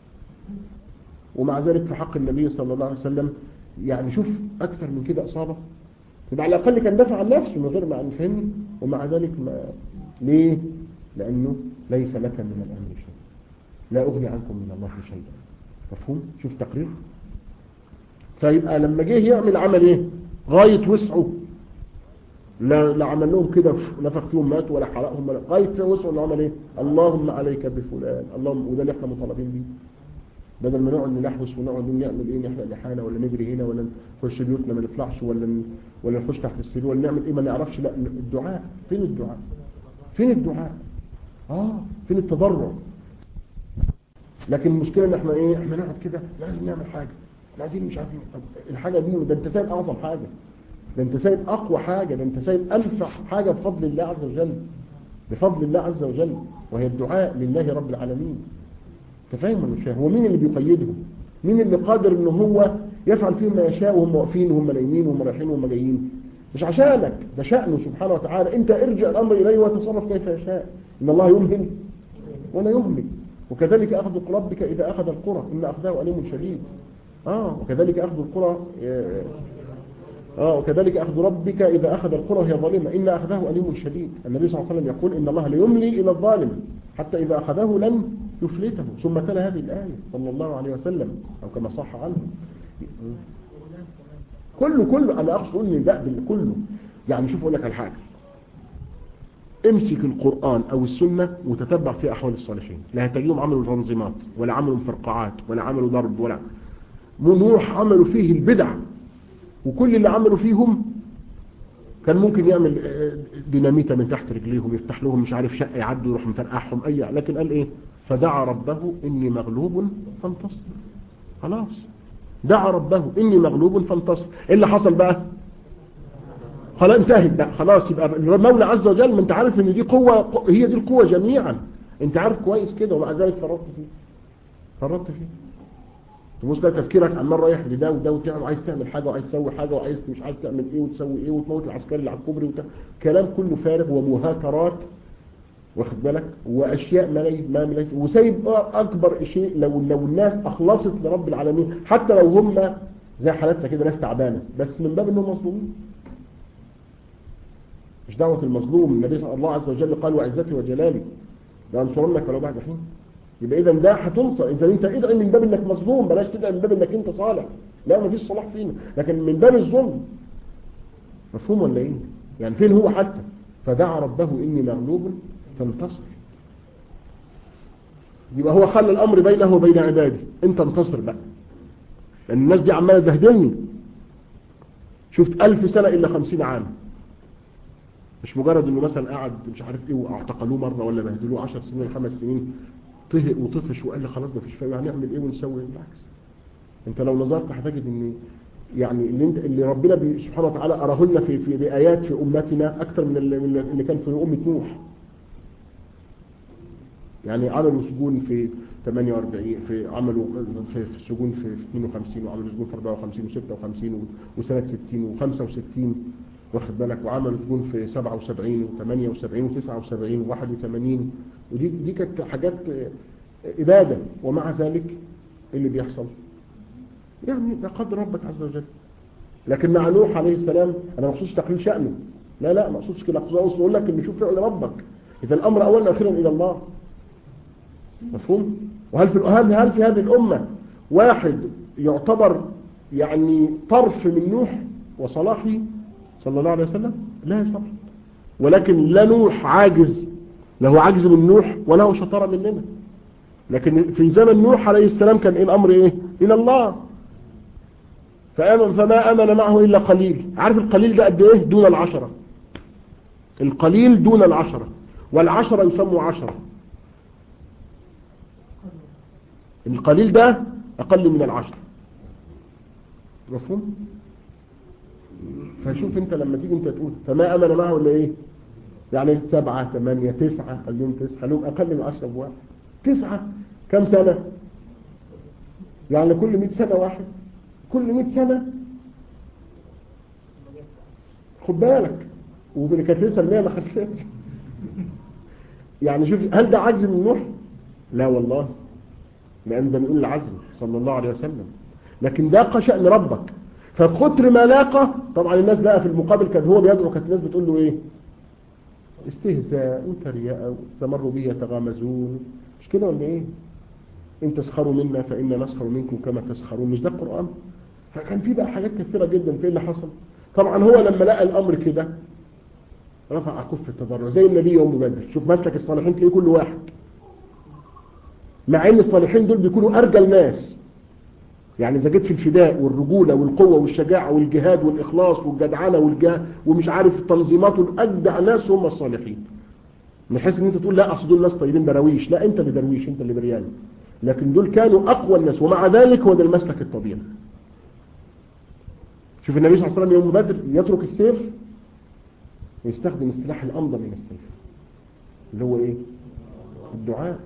ومع ذلك في حق النبي صلى الله عليه وسلم يعني شوف اكثر من كده اصابه يبقى على الاقل كان دافع عن نفسه من غير ما يفهمني ومع ذلك ما ليه لانه ليس لك من الامر شيء لا اغني عنكم من الله شيئا مفهوم شوف تقرير فيبقى لما جه يعمل عمل ايه غاية وسعه لا, لا عمل لهم كده نفخ فيهم مات ولا حرقهم ولا غاية وسعه اللي عمل ايه اللهم عليك بفلان اللهم وده اللي احنا مطالبين بيه بدل ما نقعد نلحوس ونقعد نقول نعمل ايه نحرق لحانا ولا نجري هنا ولا نخش بيوتنا ما نطلعش ولا ن... ولا نخش تحت السرير ولا نعمل ايه ما نعرفش لا الدعاء فين الدعاء فين الدعاء اه فين التضرع لكن المشكله ان احنا ايه احنا نقعد كده لازم نعمل حاجه احنا عايزين مش عارفين طب الحاجه دي ده انت سايب اعظم حاجه ده انت سايب اقوى حاجه ده انت سايب انفع حاجه بفضل الله عز وجل بفضل الله عز وجل وهي الدعاء لله رب العالمين انت فاهم ولا مش فاهم هو مين اللي بيقيدهم مين اللي قادر ان هو يفعل فيهم ما يشاء وهم واقفين وهم نايمين وهم رايحين وهم جايين مش عشانك ده شأنه سبحانه وتعالى انت ارجع الامر اليه وتصرف كيف يشاء ان الله يمهل ولا يهمل وكذلك اخذ ربك اذا اخذ القرى ان اخذه اليم شديد اه وكذلك اخذ القرى اه وكذلك اخذ ربك اذا اخذ القرى وهي ظالمه ان اخذه اليم شديد النبي صلى الله عليه وسلم يقول ان الله ليملي الى الظالم حتى اذا اخذه لن يفلته ثم تلا هذه الايه صلى الله عليه وسلم او كما صح عنه كله كله انا اقصد ان ده كله يعني شوف اقول لك على حاجه امسك القرآن او السنة وتتبع في احوال الصالحين لا هتجيهم عملوا تنظيمات ولا عملوا فرقعات ولا عملوا ضرب ولا نوح عملوا فيه البدع وكل اللي عملوا فيهم كان ممكن يعمل ديناميتا من تحت رجليهم يفتح لهم مش عارف شقة يعدوا يروح مفرقعهم اي لكن قال ايه فدعا ربه اني مغلوب فانتصر خلاص دعا ربه اني مغلوب فانتصر ايه اللي حصل بقى خلاص انتهت بقى خلاص يبقى المولى عز وجل ما انت عارف ان دي قوة هي دي القوة جميعا انت عارف كويس كده ومع ذلك فرطت فيه فرطت فيه تبص ده تفكيرك عمال رايح لده وده وتعمل عايز تعمل حاجة وعايز تسوي حاجة وعايز مش عارف تعمل ايه وتسوي ايه وتموت العسكري اللي على الكوبري وت... كلام كله فارغ ومهاترات واخد بالك واشياء ما ليس ما ليس وسايب اكبر شيء لو لو الناس اخلصت لرب العالمين حتى لو هم زي حالتنا كده ناس تعبانه بس من باب انهم مظلومين مش دعوة المظلوم النبي صلى الله عز وجل قال وعزتي وجلالي لأنصرنك ولو بعد حين يبقى إذا ده هتنصر إذا أنت ادعي من باب إنك مظلوم بلاش تدعي من باب إنك أنت صالح لا ما فيش صلاح فينا لكن من باب الظلم مفهوم ولا إيه يعني فين هو حتى فدعا ربه إني مغلوب فانتصر يبقى هو خلى الأمر بينه وبين عباده أنت انتصر بقى لأن الناس دي عمالة تبهدلني شفت ألف سنة إلا خمسين عام مش مجرد انه مثلا قعد مش عارف ايه واعتقلوه مره ولا بهدلوه 10 سنين خمس سنين طهق وطفش وقال لي خلاص مفيش فايده هنعمل ايه ونسوي بالعكس انت لو نظرت هتجد ان يعني اللي انت اللي ربنا بي سبحانه وتعالى اراه لنا في في بايات في امتنا اكثر من اللي, من اللي كان في امه نوح يعني عملوا سجون في 48 في عملوا في سجون في 52 وعملوا سجون في 54 و56 وسنه 60 و65 واخد بالك وعملوا سجون في 77 و78 و79 و81 ودي دي كانت حاجات إبادة ومع ذلك اللي بيحصل يعني ده قدر ربك عز وجل لكن مع نوح عليه السلام أنا ما اقصدش تقليل شأنه لا لا ما اقصدش كده اقصد اقول لك ان شوف فعل ربك إذا الأمر أولا أخيرا إلى الله مفهوم وهل في هل هل في هذه الأمة واحد يعتبر يعني طرف من نوح وصلاحه صلى الله عليه وسلم لا يستطيع ولكن لا نوح عاجز له عجز من نوح ولا هو شطارة مننا لكن في زمن نوح عليه السلام كان إيه الأمر إيه إلى الله فآمن فما آمن معه إلا قليل عارف القليل ده قد إيه دون العشرة القليل دون العشرة والعشرة يسموا عشرة القليل ده أقل من العشرة مفهوم فشوف انت لما تيجي انت تقول فما امن معه ولا ايه يعني سبعة ثمانية تسعة اليوم تسعة اليوم اقل من عشرة بواحد تسعة كم سنة يعني كل مئة سنة واحد كل مئة سنة خد بالك وكانت لسه المية ما خلصتش يعني شوف هل ده عجز من نوح لا والله لان ده بنقول العزم صلى الله عليه وسلم لكن ده شأن ربك فكتر ما لاقى طبعا الناس بقى في المقابل كان هو بيدعو كانت الناس بتقول له ايه استهزاء وترياء استمروا به يتغامزون مش كده ولا ايه ان تسخروا منا فإنا نسخر منكم كما تسخرون مش ده القرآن فكان في بقى حاجات كثيرة جدا في اللي حصل طبعا هو لما لقى الامر كده رفع كف التضرع زي النبي يوم بدر شوف مسلك الصالحين تلاقيه كل واحد مع ان الصالحين دول بيكونوا ارجى الناس يعني اذا جيت في الفداء والرجوله والقوه والشجاعه والجهاد والاخلاص والجدعنه والجهاد ومش عارف التنظيمات والاجدع ناس هم الصالحين من حيث ان انت تقول لا اصل دول ناس طيبين دراويش لا انت اللي درويش انت اللي بريان لكن دول كانوا اقوى الناس ومع ذلك هو ده المسلك الطبيعي شوف النبي صلى الله عليه وسلم يوم بدر يترك السيف ويستخدم السلاح الامضى من السيف اللي هو ايه الدعاء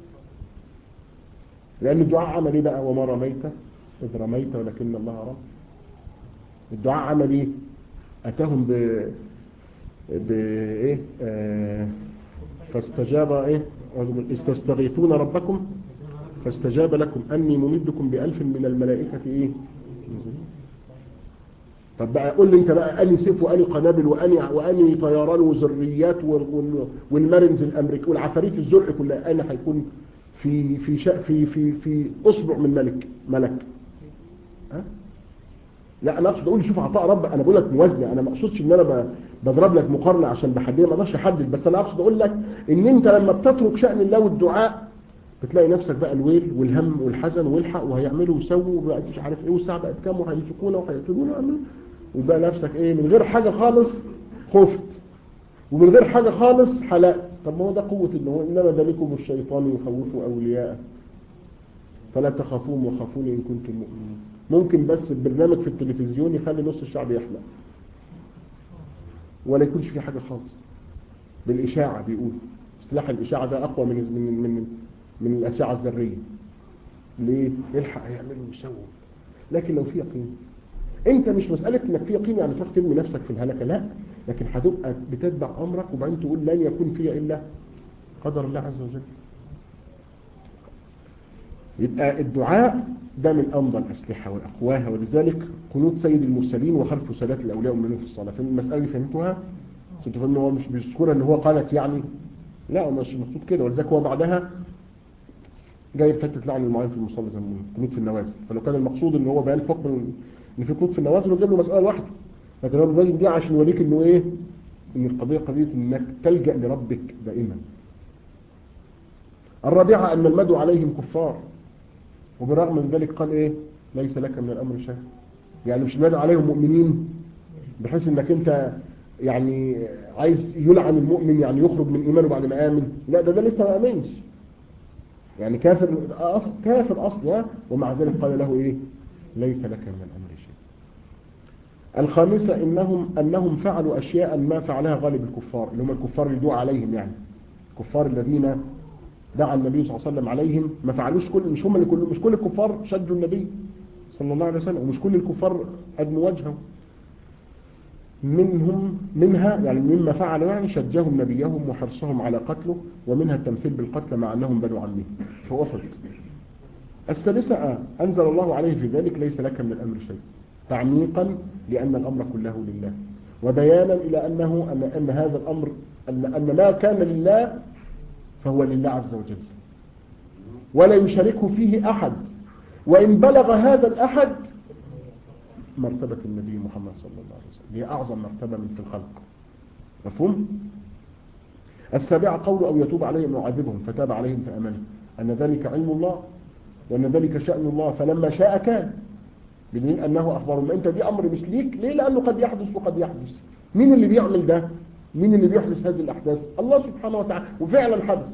لان الدعاء عمل ايه بقى وما رميت إذ رميت ولكن الله رمى الدعاء عمل ايه أتاهم ب ب ايه آه فاستجاب ايه استستغيثون ربكم فاستجاب لكم أني ممدكم بألف من الملائكة ايه طب بقى قول لي انت بقى اني سيف واني قنابل واني واني طيران وذريات والمرنز الامريكي والعفاريت الزرع كلها انا هيكون في في شا في في في اصبع من ملك ملك ها لا انا اقصد اقول شوف عطاء رب انا بقول لك موازنه انا ما اقصدش ان انا بضرب لك مقارنه عشان بحددها ما اقدرش احدد بس انا اقصد اقول لك ان انت لما بتترك شان الله والدعاء بتلاقي نفسك بقى الويل والهم والحزن والحق وهيعملوا ويسووا وبقى مش عارف ايه والساعه بقت كام وهيمسكونا وهيقتلونا ويعملوا ويبقى نفسك ايه من غير حاجه خالص خفت ومن غير حاجه خالص حلقت طب ما هو ده قوه ان هو انما ذلكم الشيطان يخوف اولياءه فلا تخافون وخافوني ان كنتم مؤمنين ممكن بس البرنامج في التلفزيون يخلي نص الشعب يحلق ولا يكونش في حاجه خالص بالاشاعه بيقول سلاح الاشاعه ده اقوى من من من من الاشعه الذريه ليه يلحق يعملوا ويسووا لكن لو في يقين انت مش مساله انك في يقين يعني تروح ترمي نفسك في الهلكه لا لكن هتبقى بتتبع امرك وبعدين تقول لن يكون فيها الا قدر الله عز وجل يبقى الدعاء ده من أمضى الأسلحة وأقواها ولذلك قنوت سيد المرسلين وخلف سادات الأولياء والمؤمنين في الصلاة فين المسألة دي فهمتوها؟ انتوا فهمتوا هو مش بيذكرها ان هو قالت يعني لا هو مش مقصود كده ولذلك هو بعدها جايب فتة لعن المعين في المصلى زي ما بنقول قنوت في النوازل فلو كان المقصود ان هو بيان حكم ان في قنوت في النوازل وجاب له مسألة واحدة لكن هو الراجل دي عشان يوريك انه ايه ان القضية قضية انك تلجأ لربك دائما الرابعة ان المدعو عليهم كفار وبالرغم من ذلك قال ايه ليس لك من الامر شيء يعني مش المدعو عليهم مؤمنين بحيث انك انت يعني عايز يلعن المؤمن يعني يخرج من ايمانه بعد ما امن لا ده ده لسه ما امنش يعني كافر أصل كافر اصلا ومع ذلك قال له ايه ليس لك من الامر شيء الخامسة انهم انهم فعلوا اشياء ما فعلها غالب الكفار اللي هم الكفار اللي دعوا عليهم يعني الكفار الذين دعا النبي صلى الله عليه وسلم عليهم ما فعلوش كل مش هم اللي كل مش كل الكفار شدوا النبي صلى الله عليه وسلم ومش كل الكفار ادموا وجهه منهم منها يعني مما فعلوا يعني شجهم نبيهم وحرصهم على قتله ومنها التمثيل بالقتل مع انهم بنو عمه فوفد الثالثة انزل الله عليه في ذلك ليس لك من الامر شيء تعميقا لان الامر كله لله وبيانا الى انه ان, أن هذا الامر ان, أن ما كان لله فهو لله عز وجل ولا يشاركه فيه أحد وإن بلغ هذا الأحد مرتبة النبي محمد صلى الله عليه وسلم هي أعظم مرتبة من في الخلق مفهوم؟ السابعة قول أو يتوب عليهم ويعذبهم فتاب عليهم فأمنوا أن ذلك علم الله وأن ذلك شأن الله فلما شاء كان بدليل أنه أخبر ما أنت دي أمر مش ليك ليه لأنه قد يحدث وقد يحدث مين اللي بيعمل ده مين اللي بيحدث هذه الأحداث الله سبحانه وتعالى وفعلا حدث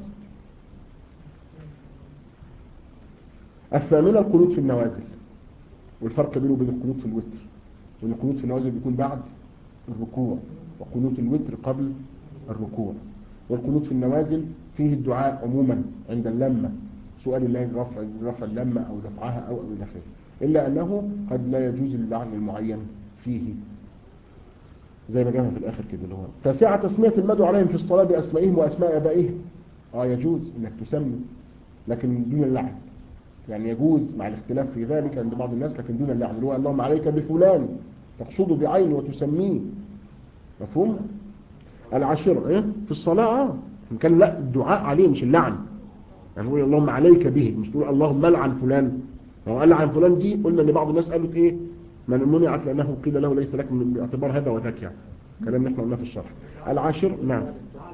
الثامنة القنوت في النوازل والفرق بينه وبين القنوت في الوتر وان القنوت في النوازل بيكون بعد الركوع وقنوت الوتر قبل الركوع والقنوت في النوازل فيه الدعاء عموما عند اللمة سؤال الله رفع رفع اللمة او دفعها او او الى اخره الا انه قد لا يجوز اللعن المعين فيه زي ما جاءها في الاخر كده اللي هو تاسعة تسمية المدعو عليهم في الصلاة باسمائهم واسماء ابائهم اه يجوز انك تسمي لكن دون اللعن يعني يجوز مع الاختلاف في ذلك عند بعض الناس لكن دون اللعن اللي هو اللهم عليك بفلان تقصده بعينه وتسميه مفهوم العاشرة ايه في الصلاة اه إن كان لا الدعاء عليه مش اللعن يعني هو اللهم عليك به مش تقول اللهم لعن فلان لو قال لعن فلان دي قلنا ان بعض الناس قالت ايه من منعت لانه قيل له ليس لك من باعتبار هذا وذاك يعني كلام احنا قلناه في الشرح العاشر نعم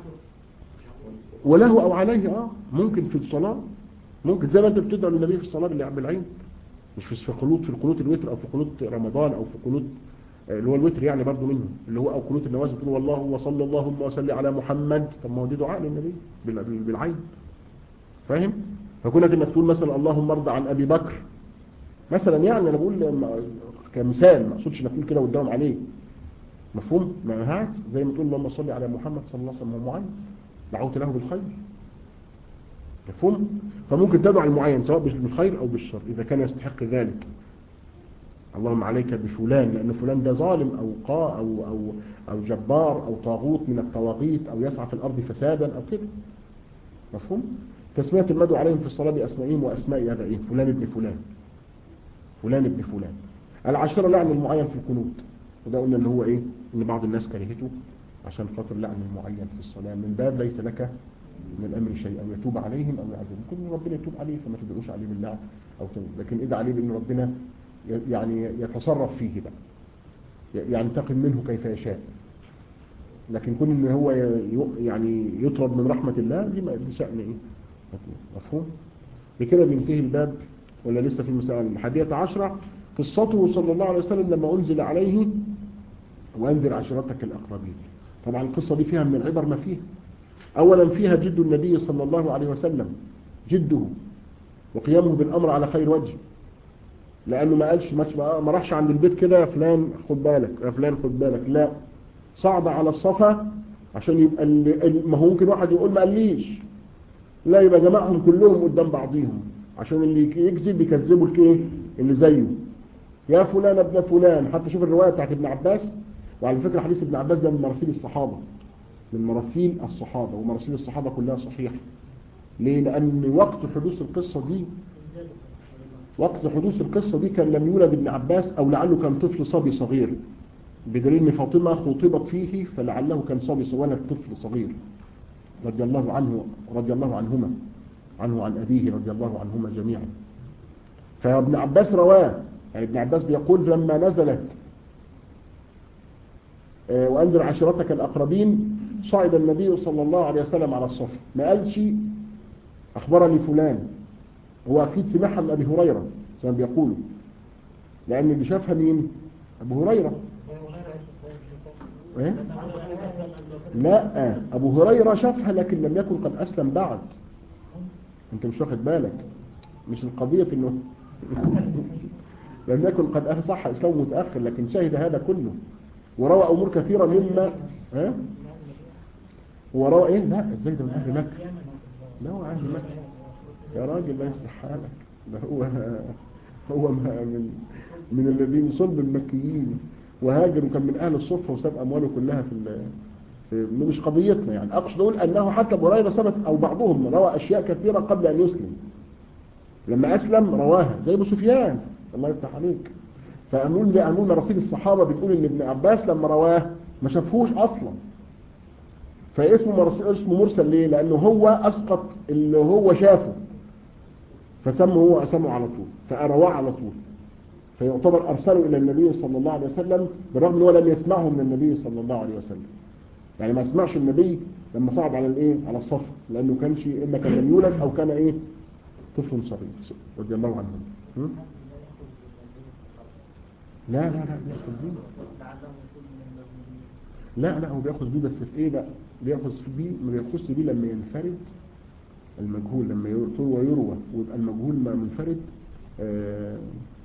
وله او عليه اه ممكن في الصلاة ممكن زي ما انت بتدعو للنبي في الصلاة بالعين مش في قنوت في القنوت الوتر او في قنوت رمضان او في قنوت اللي هو الوتر يعني برضه منه اللي هو او قنوت النوازل تقول والله وصلى اللهم وسلم على محمد طب ما هو دي دعاء للنبي بال- بالعين فاهم فكونك انك تقول مثلا اللهم ارضى عن ابي بكر مثلا يعني انا بقول م- كمثال ما اقصدش انك تقول كده قدام عليه مفهوم ما هات زي ما تقول اللهم صل على محمد صلى الله عليه وسلم هو معين دعوت له بالخير مفهوم فممكن تدعو على المعين سواء بالخير او بالشر اذا كان يستحق ذلك اللهم عليك بفلان لأن فلان ده ظالم أو قاء أو, أو, أو جبار أو طاغوت من الطواغيت أو يسعى في الأرض فسادا أو كده مفهوم تسمية المدعو عليهم في الصلاة بأسمائهم وأسماء آبائهم فلان ابن فلان فلان ابن فلان العشرة لعن المعين في القنوت وده قلنا ان هو ايه ان بعض الناس كرهته عشان خاطر لعن المعين في الصلاة من باب ليس لك من الامر شيء او يتوب عليهم او يعذبهم كل ربنا يتوب عليه فما تدعوش عليه باللعن او كده لكن ادعى عليه بان ربنا يعني يتصرف فيه بقى ينتقم منه كيف يشاء لكن كون ان هو يعني يطرد من رحمة الله دي دي شأن ايه مفهوم بكده بينتهي الباب ولا لسه في المسألة الحادية عشرة قصته صلى الله عليه وسلم لما أنزل عليه وأنذر عشيرتك الأقربين طبعا القصة دي فيها من العبر ما فيها أولا فيها جد النبي صلى الله عليه وسلم جده وقيامه بالأمر على خير وجه لأنه ما قالش ما راحش عند البيت كده يا فلان خد بالك يا فلان خد بالك لا صعد على الصفا عشان يبقى اللي ما هو ممكن واحد يقول ما قاليش لا يبقى جمعهم كلهم قدام بعضيهم عشان اللي يكذب يكذبوا الكيه اللي زيه يا فلان ابن فلان حتى شوف الرواية بتاعت ابن عباس وعلى فكرة حديث ابن عباس ده من مراسيل الصحابة من مراسيل الصحابة ومراسيل الصحابة كلها صحيحة ليه لأن وقت حدوث القصة دي وقت حدوث القصة دي كان لم يولد ابن عباس أو لعله كان طفل صبي صغير بدليل ان فاطمة خطبت فيه فلعله كان صبي صغير طفل صغير رضي الله عنه رضي الله عنهما عنه عن أبيه رضي الله عنهما جميعا فابن عباس رواه يعني ابن عباس بيقول لما نزلت وأنذر عشيرتك الأقربين صعد النبي صلى الله عليه وسلم على الصف ما قالش أخبرني فلان هو أكيد سمعها من أبي هريرة زي ما بيقولوا لأن اللي شافها مين أبو هريرة إيه؟ لا أبو هريرة شافها لكن لم يكن قد أسلم بعد أنت مش واخد بالك مش القضية إنه لم يكن قد صح إسلام متأخر لكن شهد هذا كله وروى أمور كثيرة مما ها هو روى إيه لا إزاي ده من أهل مكة لا هو أهل مكة يا راجل لا يصلح حالك ده هو هو من من الذين صلب المكيين وهاجر وكان من أهل الصفة وساب أمواله كلها في في مش قضيتنا يعني أقصد أقول أنه حتى أبو هريرة ثبت أو بعضهم روى أشياء كثيرة قبل أن يسلم لما أسلم رواها زي أبو سفيان الله يفتح عليك فأمون بأمون رسول الصحابة بتقول إن ابن عباس لما رواه ما شافهوش أصلا فاسمه اسمه مرسل ليه لأنه هو أسقط اللي هو شافه فسمه هو أسمه على طول فأرواه على طول فيعتبر أرسله إلى النبي صلى الله عليه وسلم بالرغم أنه لم يسمعه من النبي صلى الله عليه وسلم يعني ما سمعش النبي لما صعد على الايه على الصف لانه كانش اما كان لم يولد او كان ايه طفل صغير رضي الله عنهم م? لا لا لا بياخذ بيه لا لا هو بياخذ بيه بس في ايه بقى بياخذ بيه ما بياخذش بيه لما ينفرد المجهول لما يروى ويروى ويبقى المجهول ما منفرد آه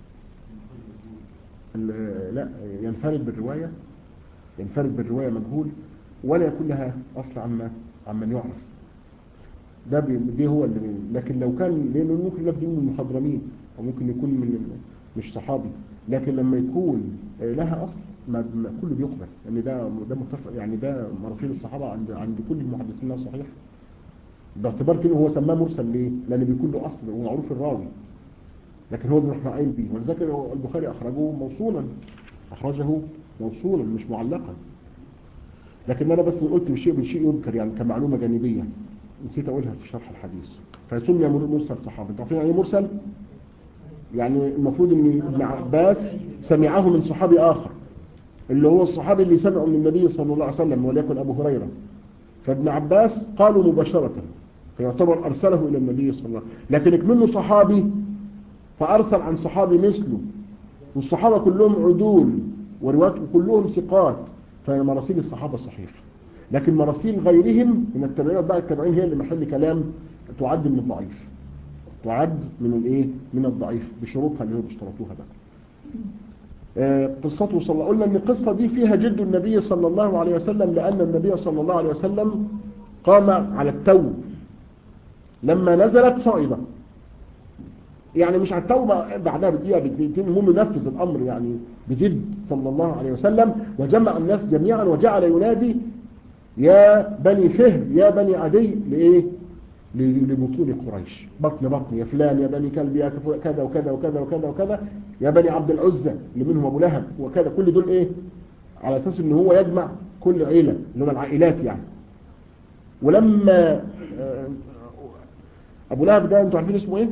ال- لا ينفرد بالرواية ينفرد بالرواية مجهول ولا يكون لها أصل عما عمن يعرف ده بي دي هو اللي بي لكن لو كان لأنه ممكن يبدو من المخضرمين أو ممكن يكون من مش صحابي لكن لما يكون آه، لها أصل ما ما كله بيقبل يعني ده ده متفق يعني ده مراسيل الصحابة عند عند كل المحدثين انها صحيح باعتبار كده هو سماه مرسل ليه؟ لأن بيكون له أصل ومعروف الراوي لكن هو بيروح معين بيه ولذلك هو البخاري أخرجه موصولا أخرجه موصولا مش معلقا لكن أنا بس قلت بشيء بالشيء يذكر يعني كمعلومة جانبية نسيت أقولها في شرح الحديث فسمي مرسل صحابي انتوا عارفين يعني ايه مرسل؟ يعني المفروض ان ابن عباس سمعه من صحابي آخر اللي هو الصحابي اللي سمعه من النبي صلى الله عليه وسلم وليكن أبو هريرة فابن عباس قالوا مباشرة فيعتبر أرسله إلى النبي صلى الله عليه وسلم لكن منه صحابي فأرسل عن صحابي مثله والصحابة كلهم عدول ورواته كلهم ثقات فمراسيل الصحابة صحيحة لكن مراسيل غيرهم من التابعين بقى التابعين هي اللي محل كلام تعد من الضعيف تعد من الايه من الضعيف بشروطها اللي هو بيشترطوها بقى آه، قصته صلى الله قلنا ان القصة دي فيها جد النبي صلى الله عليه وسلم لأن النبي صلى الله عليه وسلم قام على التو لما نزلت صائدة يعني مش على التوبة بعدها بدقيقة بدقيقتين المهم نفذ الأمر يعني بجد صلى الله عليه وسلم وجمع الناس جميعا وجعل ينادي يا بني فهر يا بني عدي لإيه ل- لبطون قريش بطن بطن يا فلان يا بني كلب يا كف- كذا وكذا وكذا وكذا وكذا يا بني عبد العزة اللي منهم أبو لهب وكذا كل دول إيه على أساس إن هو يجمع كل عيلة اللي هم العائلات يعني ولما آه، أبو لهب ده أنتوا عارفين اسمه إيه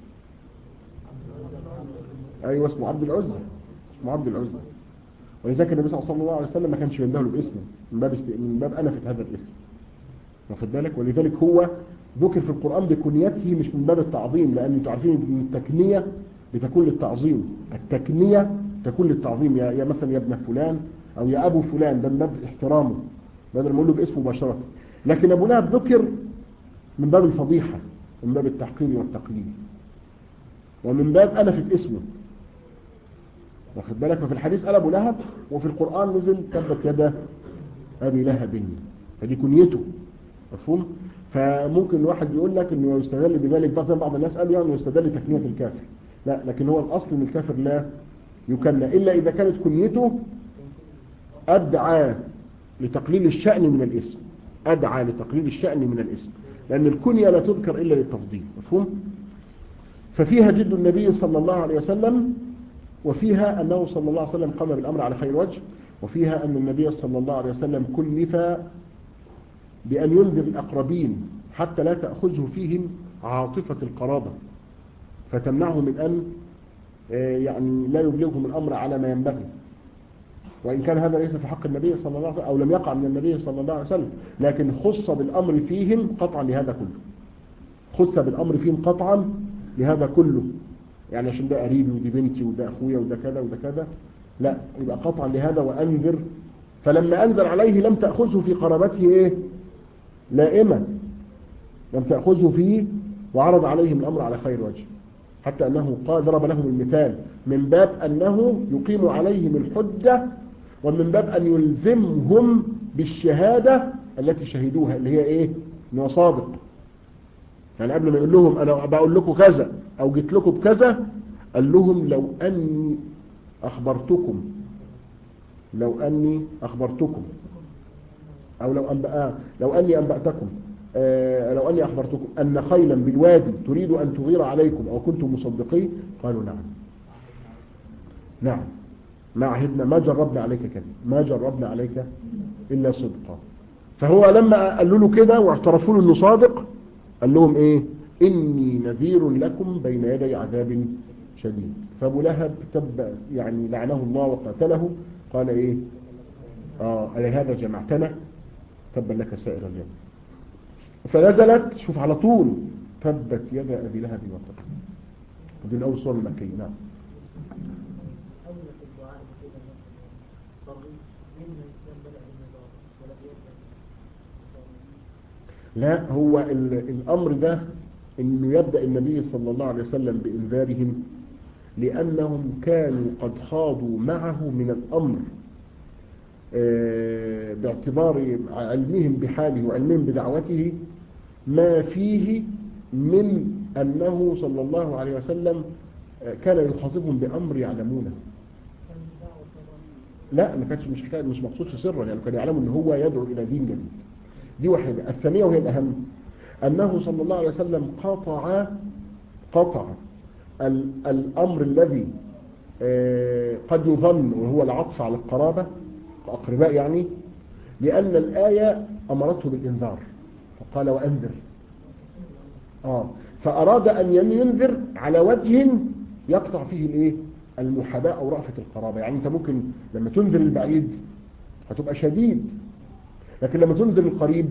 ايوه اسمه عبد العزة اسمه عبد العزة ولذلك النبي صلى الله عليه وسلم ما كانش ينده له باسمه من باب است... من باب انفة هذا الاسم واخد بالك ولذلك هو ذكر في القرآن بكنيته مش من باب التعظيم لان انتوا عارفين ان التكنية بتكون للتعظيم التكنية تكون للتعظيم يا, يا مثلا يا ابن فلان او يا ابو فلان ده من باب احترامه بدل ما اقول له باسمه مباشرة لكن ابو لهب ذكر من باب الفضيحة من باب التحقير والتقليل ومن باب أنفة اسمه واخد بالك ففي الحديث قال أبو لهب وفي القرآن نزل تبت يدا أبي لهب فدي كنيته مفهوم فممكن الواحد يقول لك انه يستدل بذلك بعض بعض الناس قالوا يعني يستدل تكنية الكافر لا لكن هو الأصل ان الكافر لا يكنى إلا إذا كانت كنيته أدعى لتقليل الشأن من الاسم أدعى لتقليل الشأن من الاسم لأن الكنية لا تذكر إلا للتفضيل مفهوم ففيها جد النبي صلى الله عليه وسلم وفيها أنه صلى الله عليه وسلم قام بالأمر على خير وجه وفيها أن النبي صلى الله عليه وسلم كلف بأن ينذر الأقربين حتى لا تأخذه فيهم عاطفة القرابة فتمنعه من أن آه، يعني لا يبلغهم الأمر على ما ينبغي وإن كان هذا ليس في حق النبي صلى الله عليه وسلم أو لم يقع من النبي صلى الله عليه وسلم لكن خص بالأمر فيهم قطعا لهذا كله خص بالأمر فيهم قطعا لهذا كله يعني عشان ده قريبي ودي بنتي وده أخويا وده كذا وده كذا لا يبقى قطعا لهذا وأنذر فلما أنزل عليه لم تأخذه في قرابته إيه لائمة لم تأخذه فيه وعرض عليهم الأمر على خير وجه حتى أنه قال ضرب لهم المثال من باب أنه يقيم عليهم الحجة ومن باب أن يلزمهم بالشهادة التي شهدوها اللي هي إيه إنه صادق يعني قبل ما يقول لهم أنا بقول لكم كذا أو جيت لكم بكذا قال لهم لو أني أخبرتكم لو أني أخبرتكم أو لو أنبأ لو أني أنبأتكم آه لو أني أخبرتكم أن خيلا بالوادي تريد أن تغير عليكم أو كنتم مصدقين قالوا نعم نعم ما عهدنا ما جربنا عليك كذا ما جربنا عليك إلا صدقا فهو لما قالوا له كده واعترفوا له انه صادق قال لهم ايه اني نذير لكم بين يدي عذاب شديد فابو لهب تب يعني لعنه الله وقاتله قال ايه اه لهذا جمعتنا تبا لك سائر اليوم فنزلت شوف على طول تبت يدا ابي لهب وتب دي الاول سوره المكيه نعم أولى في الدعاء بكده صلي مما الإسلام بدأ بالنظام ولم يبدأ لا هو ال- الأمر ده أنه يبدأ النبي صلى الله عليه وسلم بإنذارهم لأنهم كانوا قد خاضوا معه من الأمر آه، باعتبار علمهم بحاله وعلمهم بدعوته ما فيه من أنه صلى الله عليه وسلم آه، كان يخاطبهم بأمر يعلمونه كان دعوة طبعا لا ما كانش مش حكايه مش مقصود في سرا يعني كانوا يعلموا ان هو يدعو الى دين جديد دي واحده الثانيه وهي الاهم انه صلى الله عليه وسلم قطع قطع ال الامر الذي آه، قد يظن وهو العطف على القرابه اقرباء يعني لان الايه امرته بالانذار فقال وانذر اه فاراد ان ينذر على وجه يقطع فيه الايه المحاباه او رأفه القرابه يعني انت ممكن لما تنذر البعيد هتبقى شديد لكن لما تنذر القريب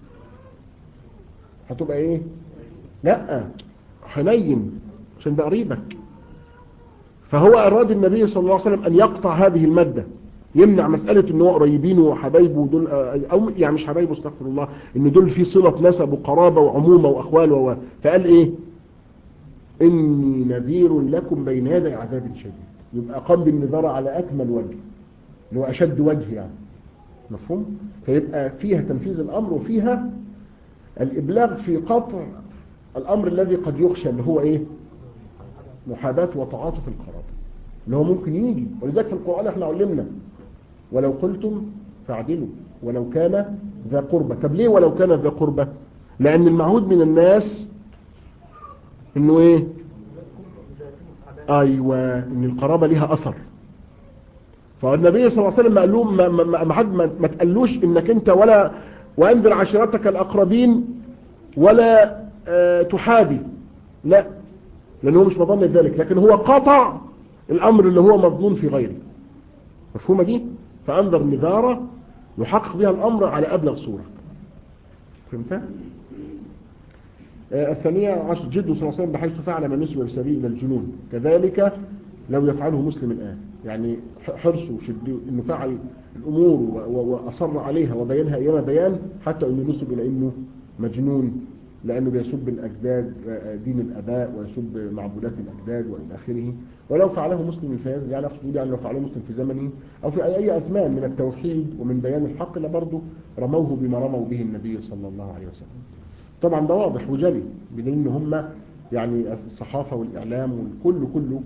هتبقى ايه لا حنين عشان ده قريبك فهو اراد النبي صلى الله عليه وسلم ان يقطع هذه الماده يمنع مسألة ان هو قريبينه وحبايبه دول او يعني مش حبايبه استغفر الله ان دول في صلة نسب وقرابة وعمومة واخوال و فقال ايه اني نذير لكم بين يدي عذاب شديد يبقى قام بالنذارة على اكمل وجه اللي هو اشد وجه يعني مفهوم فيبقى فيها تنفيذ الامر وفيها الابلاغ في قطع الامر الذي قد يخشى اللي هو ايه محاباة وتعاطف القرابة اللي هو ممكن يجي ولذلك في القرآن احنا علمنا ولو قلتم فاعدلوا ولو كان ذا قربة طب ليه ولو كان ذا قربة لان المعهود من الناس انه ايه ايوه ان القرابة ليها اثر فالنبي صلى الله عليه وسلم ما قال لهم ما, ما, ما, حد ما, ما تقلوش انك انت ولا وانذر عشيرتك الاقربين ولا آه تحابي لا لانه هو مش مظن ذلك لكن هو قطع الامر اللي هو مظنون في غيره مفهومة دي فانذر نذارة يحقق بها الامر على ابلغ صورة فهمت آه الثانية عشر جد صلى الله عليه وسلم بحيث فعل ما نسبة بسبيل الى الجنون كذلك لو يفعله مسلم الآن يعني حرصه وشده انه فعل الامور واصر عليها وبينها ايام بيان حتى انه نسب الى انه مجنون لانه بيسب الاجداد دين الاباء ويسب معبودات الاجداد والى اخره ولو فعله مسلم في هذا يعني اقصد يعني لو فعله مسلم في زمنه او في اي ازمان من التوحيد ومن بيان الحق لبرضه رموه بما رموا به النبي صلى الله عليه وسلم طبعا ده واضح وجلي بدليل ان هم يعني الصحافه والاعلام والكل كله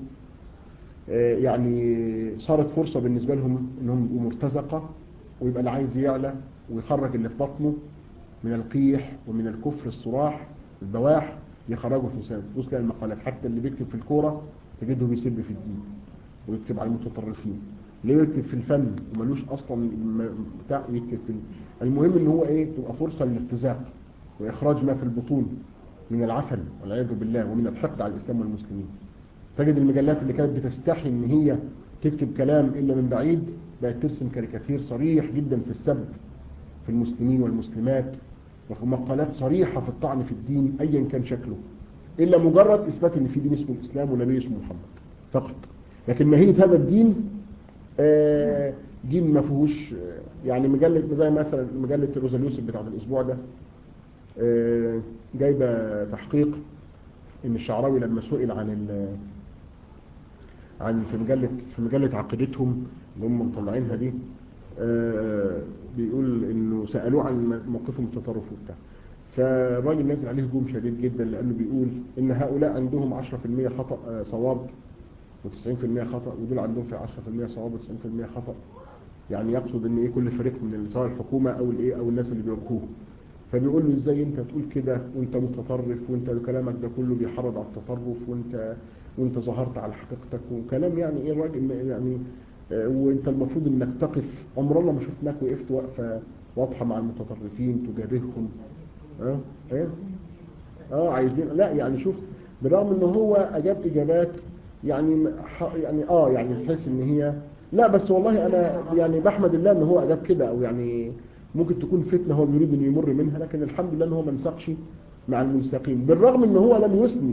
يعني صارت فرصة بالنسبة لهم انهم يبقوا مرتزقة ويبقى اللي عايز يعلى ويخرج اللي في بطنه من القيح ومن الكفر الصراح البواح يخرجه في لسانه تبص المقالات حتى اللي بيكتب في الكورة تجده بيسب في الدين ويكتب على المتطرفين ليه يكتب في الفن وملوش اصلا بتاع يكتب في المهم ان هو ايه تبقى فرصة للارتزاق واخراج ما في البطون من العفن والعياذ بالله ومن الحقد على الاسلام والمسلمين تجد المجلات اللي كانت بتستحي ان هي تكتب كلام الا من بعيد بقت ترسم كاريكاتير صريح جدا في السب في المسلمين والمسلمات ومقالات صريحة في الطعن في الدين ايا كان شكله الا مجرد اثبات ان في دين اسمه الاسلام ونبي اسمه محمد فقط لكن ماهية هذا الدين آه دين ما فيهوش يعني مجلة زي مثلا مجلة روزا اليوسف بتاعت الاسبوع ده آه جايبة تحقيق ان الشعراوي لما سئل عن عن في مجلة في مجلة عقيدتهم اللي هم مطلعينها دي آه بيقول انه سألوه عن موقفهم من التطرف وبتاع فالراجل نازل عليه هجوم شديد جدا لانه بيقول ان هؤلاء عندهم 10% خطأ آه صواب و90% خطأ ودول عندهم في 10% صواب و90% خطأ يعني يقصد ان ايه كل فريق من سواء الحكومة او الايه او الناس اللي بيواجهوه فبيقول له ازاي انت تقول كده وانت متطرف وانت كلامك ده كله بيحرض على التطرف وانت وانت ظهرت على حقيقتك وكلام يعني ايه الراجل يعني اه وانت المفروض انك تقف عمر الله ما شفناك وقفت وقفه واضحه مع المتطرفين تجابههم اه ايه اه عايزين لا يعني شوف بالرغم ان هو اجاب اجابات يعني يعني اه يعني تحس ان هي لا بس والله انا يعني بحمد الله ان هو اجاب كده او يعني ممكن تكون فتنة هو بيريد انه يمر منها لكن الحمد لله ان هو ما نسقش مع المنساقين بالرغم ان هو لم يثني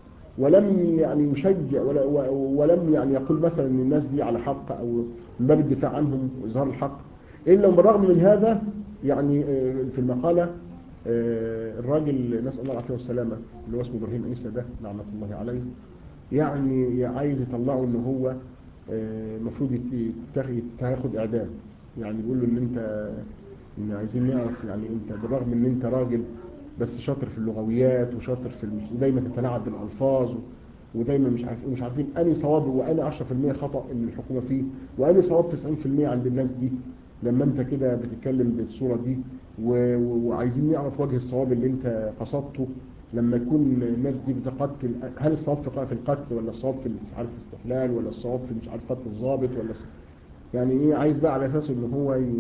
ولم يعني يشجع ولا و- ولم يعني يقول مثلا ان الناس دي على حق او من باب الدفاع عنهم واظهار الحق الا بالرغم من هذا يعني آه، في المقاله آه، الراجل نسال الله العافيه والسلامه اللي هو اسمه ابراهيم عيسى ده لعنه الله عليه يعني عايز يطلعه ان هو آه، المفروض يت- يتاخد تاخد اعدام يعني بيقول له ان انت ان عايزين نعرف يعني انت بالرغم ان انت راجل بس شاطر في اللغويات وشاطر في المش... ودايما تتلاعب بالالفاظ و... ودايما مش عارف مش عارفين اني صواب واني 10% خطا اللي الحكومه فيه واني صواب 90% عند الناس دي لما انت كده بتتكلم بالصوره دي و... و- وعايزين نعرف وجه الصواب اللي انت قصدته لما يكون الناس دي بتقتل هل الصواب في في القتل ولا الصواب في مش عارف الاستحلال ولا الصواب في مش عارف قتل الضابط ولا يعني ايه عايز بقى على اساس ان هو ي...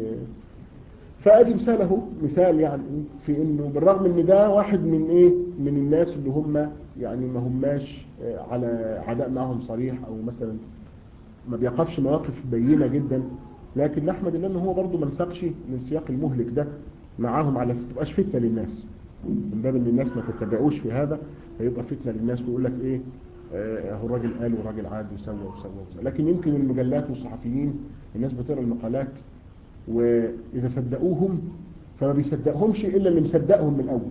فادي مثال اهو مثال يعني في انه بالرغم ان ده واحد من ايه من الناس اللي هم يعني ما هماش آه، على عداء معهم صريح او مثلا ما بيقفش مواقف بينة جدا لكن نحمد الله ان هو برضه ما نسقش من سياق المهلك ده معاهم على ما تبقاش فتنه للناس من باب ان الناس ما تتبعوش في هذا فيبقى فتنه للناس ويقول لك ايه آه، اهو الراجل قال والراجل عاد وسوى وسوى وسوى لكن يمكن المجلات والصحفيين الناس بتقرا المقالات واذا صدقوهم فما بيصدقهمش الا اللي مصدقهم من الاول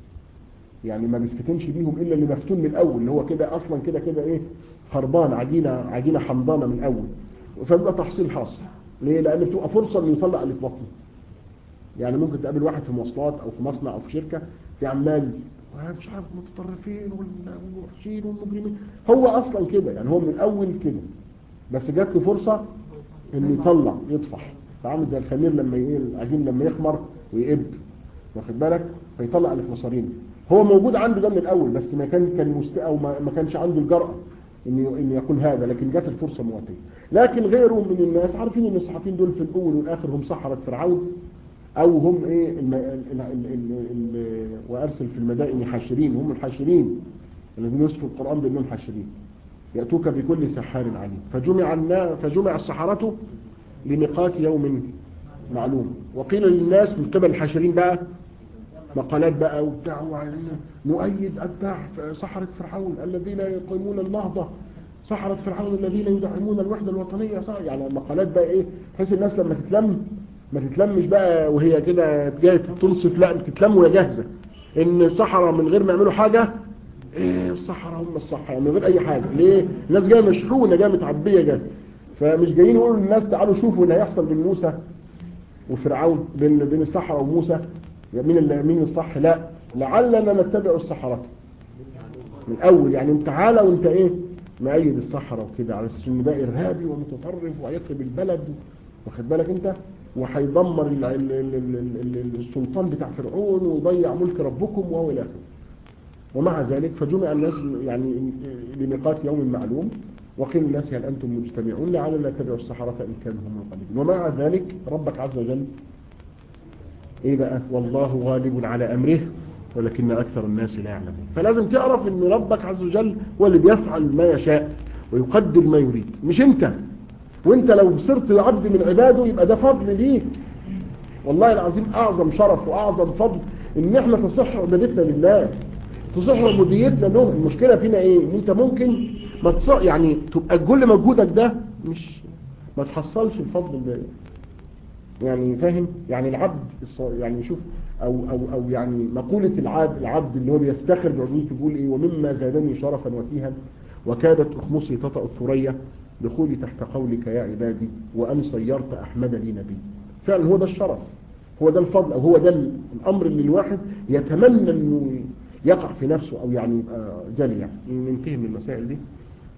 يعني ما بيفتتنش بيهم الا اللي مفتون من الاول اللي هو كده اصلا كده كده ايه خربان عجينه عجينه حمضانه من الاول فبيبقى تحصيل حاصل ليه لان بتبقى فرصه انه يطلع اللي في بطنه يعني ممكن تقابل واحد في مواصلات او في مصنع او في شركه في عمال آه مش عارف المتطرفين وال- والوحشين والمجرمين هو اصلا كده يعني هو من الاول كده بس جات له فرصه انه يطلع يطفح فعامل زي الخمير لما ايه العجين لما يخمر ويقب واخد بالك فيطلع اللي في مصارينه هو موجود عنده ده من الاول بس ما كان كان مست او ما ما كانش عنده الجرأه ان ان يكون هذا لكن جات الفرصه مواتيه لكن غيره من الناس عارفين ان الصحفيين دول في الاول والاخر هم سحره فرعون او هم ايه الم... ال... ال... ال... ال... وارسل في المدائن حاشرين هم الحاشرين الذين يوصفوا القران بانهم حاشرين ياتوك بكل سحار عليم فجمع النا... فجمع السحرة لميقات يوم معلوم وقيل للناس من قبل الحاشرين بقى مقالات بقى وبتاع وعايزين نؤيد اتباع سحرة فرعون الذين يقيمون النهضة سحرة فرعون الذين يدعمون الوحدة الوطنية صح- يعني مقالات بقى ايه بحيث الناس لما تتلم ما تتلمش بقى وهي كده جايه تنصف لا تتلم وهي جاهزة ان السحرة من غير ما يعملوا حاجة ايه السحرة هم الصح يعني من غير اي حاجة ليه الناس جايه مشحونة جايه متعبية جاهزة فمش جايين يقولوا للناس تعالوا شوفوا اللي هيحصل بين موسى وفرعون بين بين السحرة وموسى مين اللي مين الصح لا لعلنا نتبع السحرة من الاول يعني انت تعالى وانت ايه مأيد السحرة وكده على اساس ان ده ارهابي ومتطرف وهيخرب البلد واخد بالك انت وهيدمر ال- ال- ال- ال- ال- السلطان بتاع فرعون ويضيع ملك ربكم وهو الى اخره ومع ذلك فجمع الناس يعني لميقات يوم معلوم وقيل الناس هل أنتم مجتمعون لعلنا نتبع السحرة إن كانوا هم الغالبين ومع ذلك ربك عز وجل إيه بقى والله غالب على أمره ولكن أكثر الناس لا يعلمون فلازم تعرف أن ربك عز وجل هو اللي بيفعل ما يشاء ويقدر ما يريد مش أنت وانت لو صرت عبد من عباده يبقى ده فضل ليك والله العظيم أعظم شرف وأعظم فضل إن احنا تصح عبادتنا لله تصح عبوديتنا له المشكلة فينا ايه ان انت ممكن ما تصح يعني تبقى كل مجهودك ده مش ما تحصلش الفضل ده يعني فاهم يعني العبد الص- يعني شوف او او او يعني مقولة العبد العبد اللي هو بيفتخر بعبوديته بيقول ايه ومما زادني شرفا وتيها وكادت اخمصي تطأ الثريا دخولي تحت قولك يا عبادي وان صيرت احمد لي نبي فعلا هو ده الشرف هو ده الفضل او هو ده الامر اللي الواحد يتمنى انه يقع في نفسه او يعني يبقى جلي يعني ننتهي من المسائل دي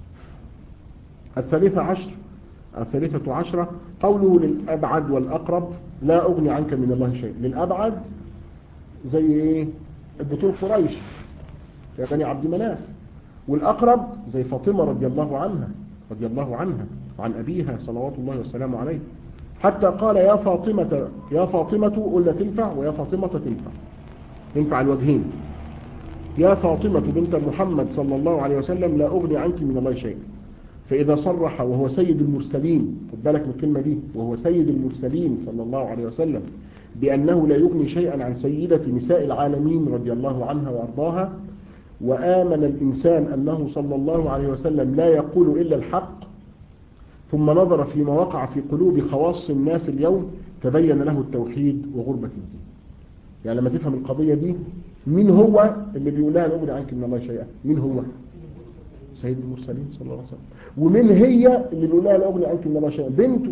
الثالثة عشر الثالثة عشرة قوله للأبعد والأقرب لا أغني عنك من الله شيء للأبعد زي إيه البطول قريش يا بني عبد مناف والأقرب زي فاطمة رضي الله عنها رضي الله عنها وعن أبيها صلوات الله وسلامه عليه حتى قال يا فاطمة يا فاطمة قلنا تنفع ويا فاطمة تنفع ينفع الوجهين يا فاطمة بنت محمد صلى الله عليه وسلم لا أغني عنك من الله شيء فإذا صرح وهو سيد المرسلين خد بالك من الكلمة دي وهو سيد المرسلين صلى الله عليه وسلم بأنه لا يغني شيئا عن سيدة نساء العالمين رضي الله عنها وأرضاها وآمن الإنسان أنه صلى الله عليه وسلم لا يقول إلا الحق ثم نظر فيما وقع في قلوب خواص الناس اليوم تبين له التوحيد وغربة الدين يعني لما تفهم القضية دي مين هو اللي بيقول لها نؤمن عنك من الله شيئا مين هو سيد المرسلين صلى الله عليه وسلم ومين هي اللي بيقول لها لا أغني عنك من الله شيئا بنته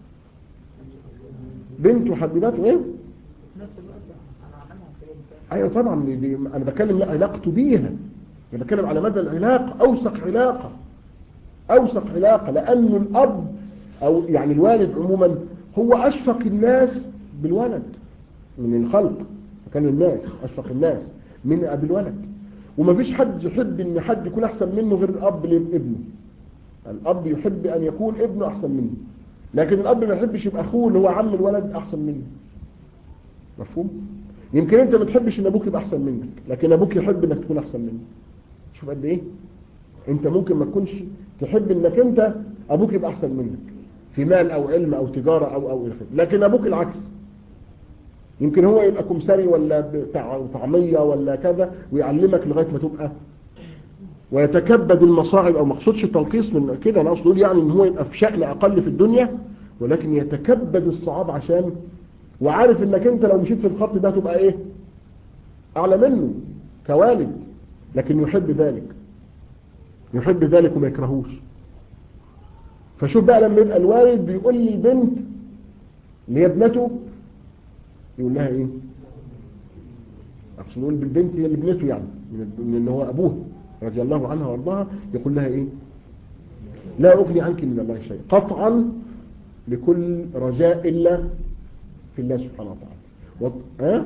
بنته حبيبته ايه في نفس الوقت انا عملها في يوم ايوه طبعا دي دي انا بتكلم لا علاقته بيها انا بتكلم على مدى العلاقه اوثق علاقه اوثق علاقه لان الاب او يعني الوالد عموما هو اشفق الناس بالولد من الخلق بتكلم الناس اشفق الناس من ابي الولد ومفيش حد يحب ان حد يكون احسن منه غير الاب لابنه الاب يحب ان يكون ابنه احسن منه لكن الاب ما يحبش يبقى اخوه اللي هو عم الولد احسن منه مفهوم يمكن انت ما تحبش ان ابوك يبقى احسن منك لكن ابوك يحب انك تكون احسن منه شوف قد ايه انت ممكن ما تكونش تحب انك انت ابوك يبقى احسن منك في مال او علم او تجارة او او الى اخره لكن ابوك العكس يمكن هو يبقى كمساري ولا بتاع طعمية ولا كذا ويعلمك لغاية ما تبقى ويتكبد المصاعب او مقصودش التنقيص من كده انا اقصد اقول يعني ان هو يبقى في شأن اقل في الدنيا ولكن يتكبد الصعاب عشان وعارف انك انت لو مشيت في الخط ده تبقى ايه اعلى منه كوالد لكن يحب ذلك يحب ذلك وما يكرهوش فشوف بقى لما يبقى الوالد بيقول للبنت اللي هي ابنته يقول لها ايه اقصد نقول بالبنت هي اللي ابنته يعني من من ان هو ابوها رضي الله عنها وارضاها يقول لها ايه لا اغني عنك من الله شيء قطعا لكل رجاء الا في الله سبحانه وتعالى و... ها؟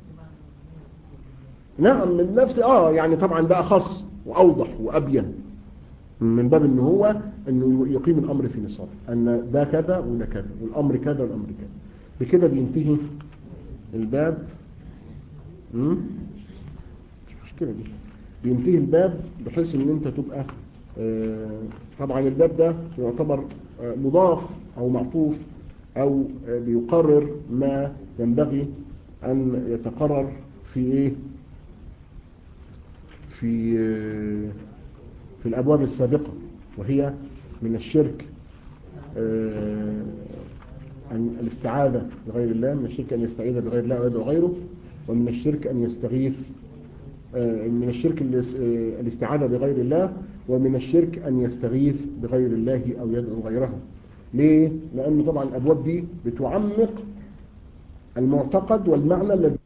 نعم من نفس اه يعني طبعا ده اخص واوضح وابين من باب ان هو انه يقيم الامر في نصابه ان ده كذا وده كذا والامر كذا والامر كذا بكده بينتهي الباب مم؟ مش مشكلة دي بينتهي الباب بحيث ان انت تبقى آه طبعا الباب ده يعتبر آه مضاف او معطوف او آه بيقرر ما ينبغي ان يتقرر في ايه في في الابواب السابقة وهي من الشرك أن الاستعاذة بغير الله من الشرك أن يستعيذ بغير الله ويدعو غيره ومن الشرك أن يستغيث من الشرك الاستعاذة بغير الله ومن الشرك أن يستغيث بغير الله أو يدعو غيره ليه؟ لأن طبعا الأبواب دي بتعمق المعتقد والمعنى الذي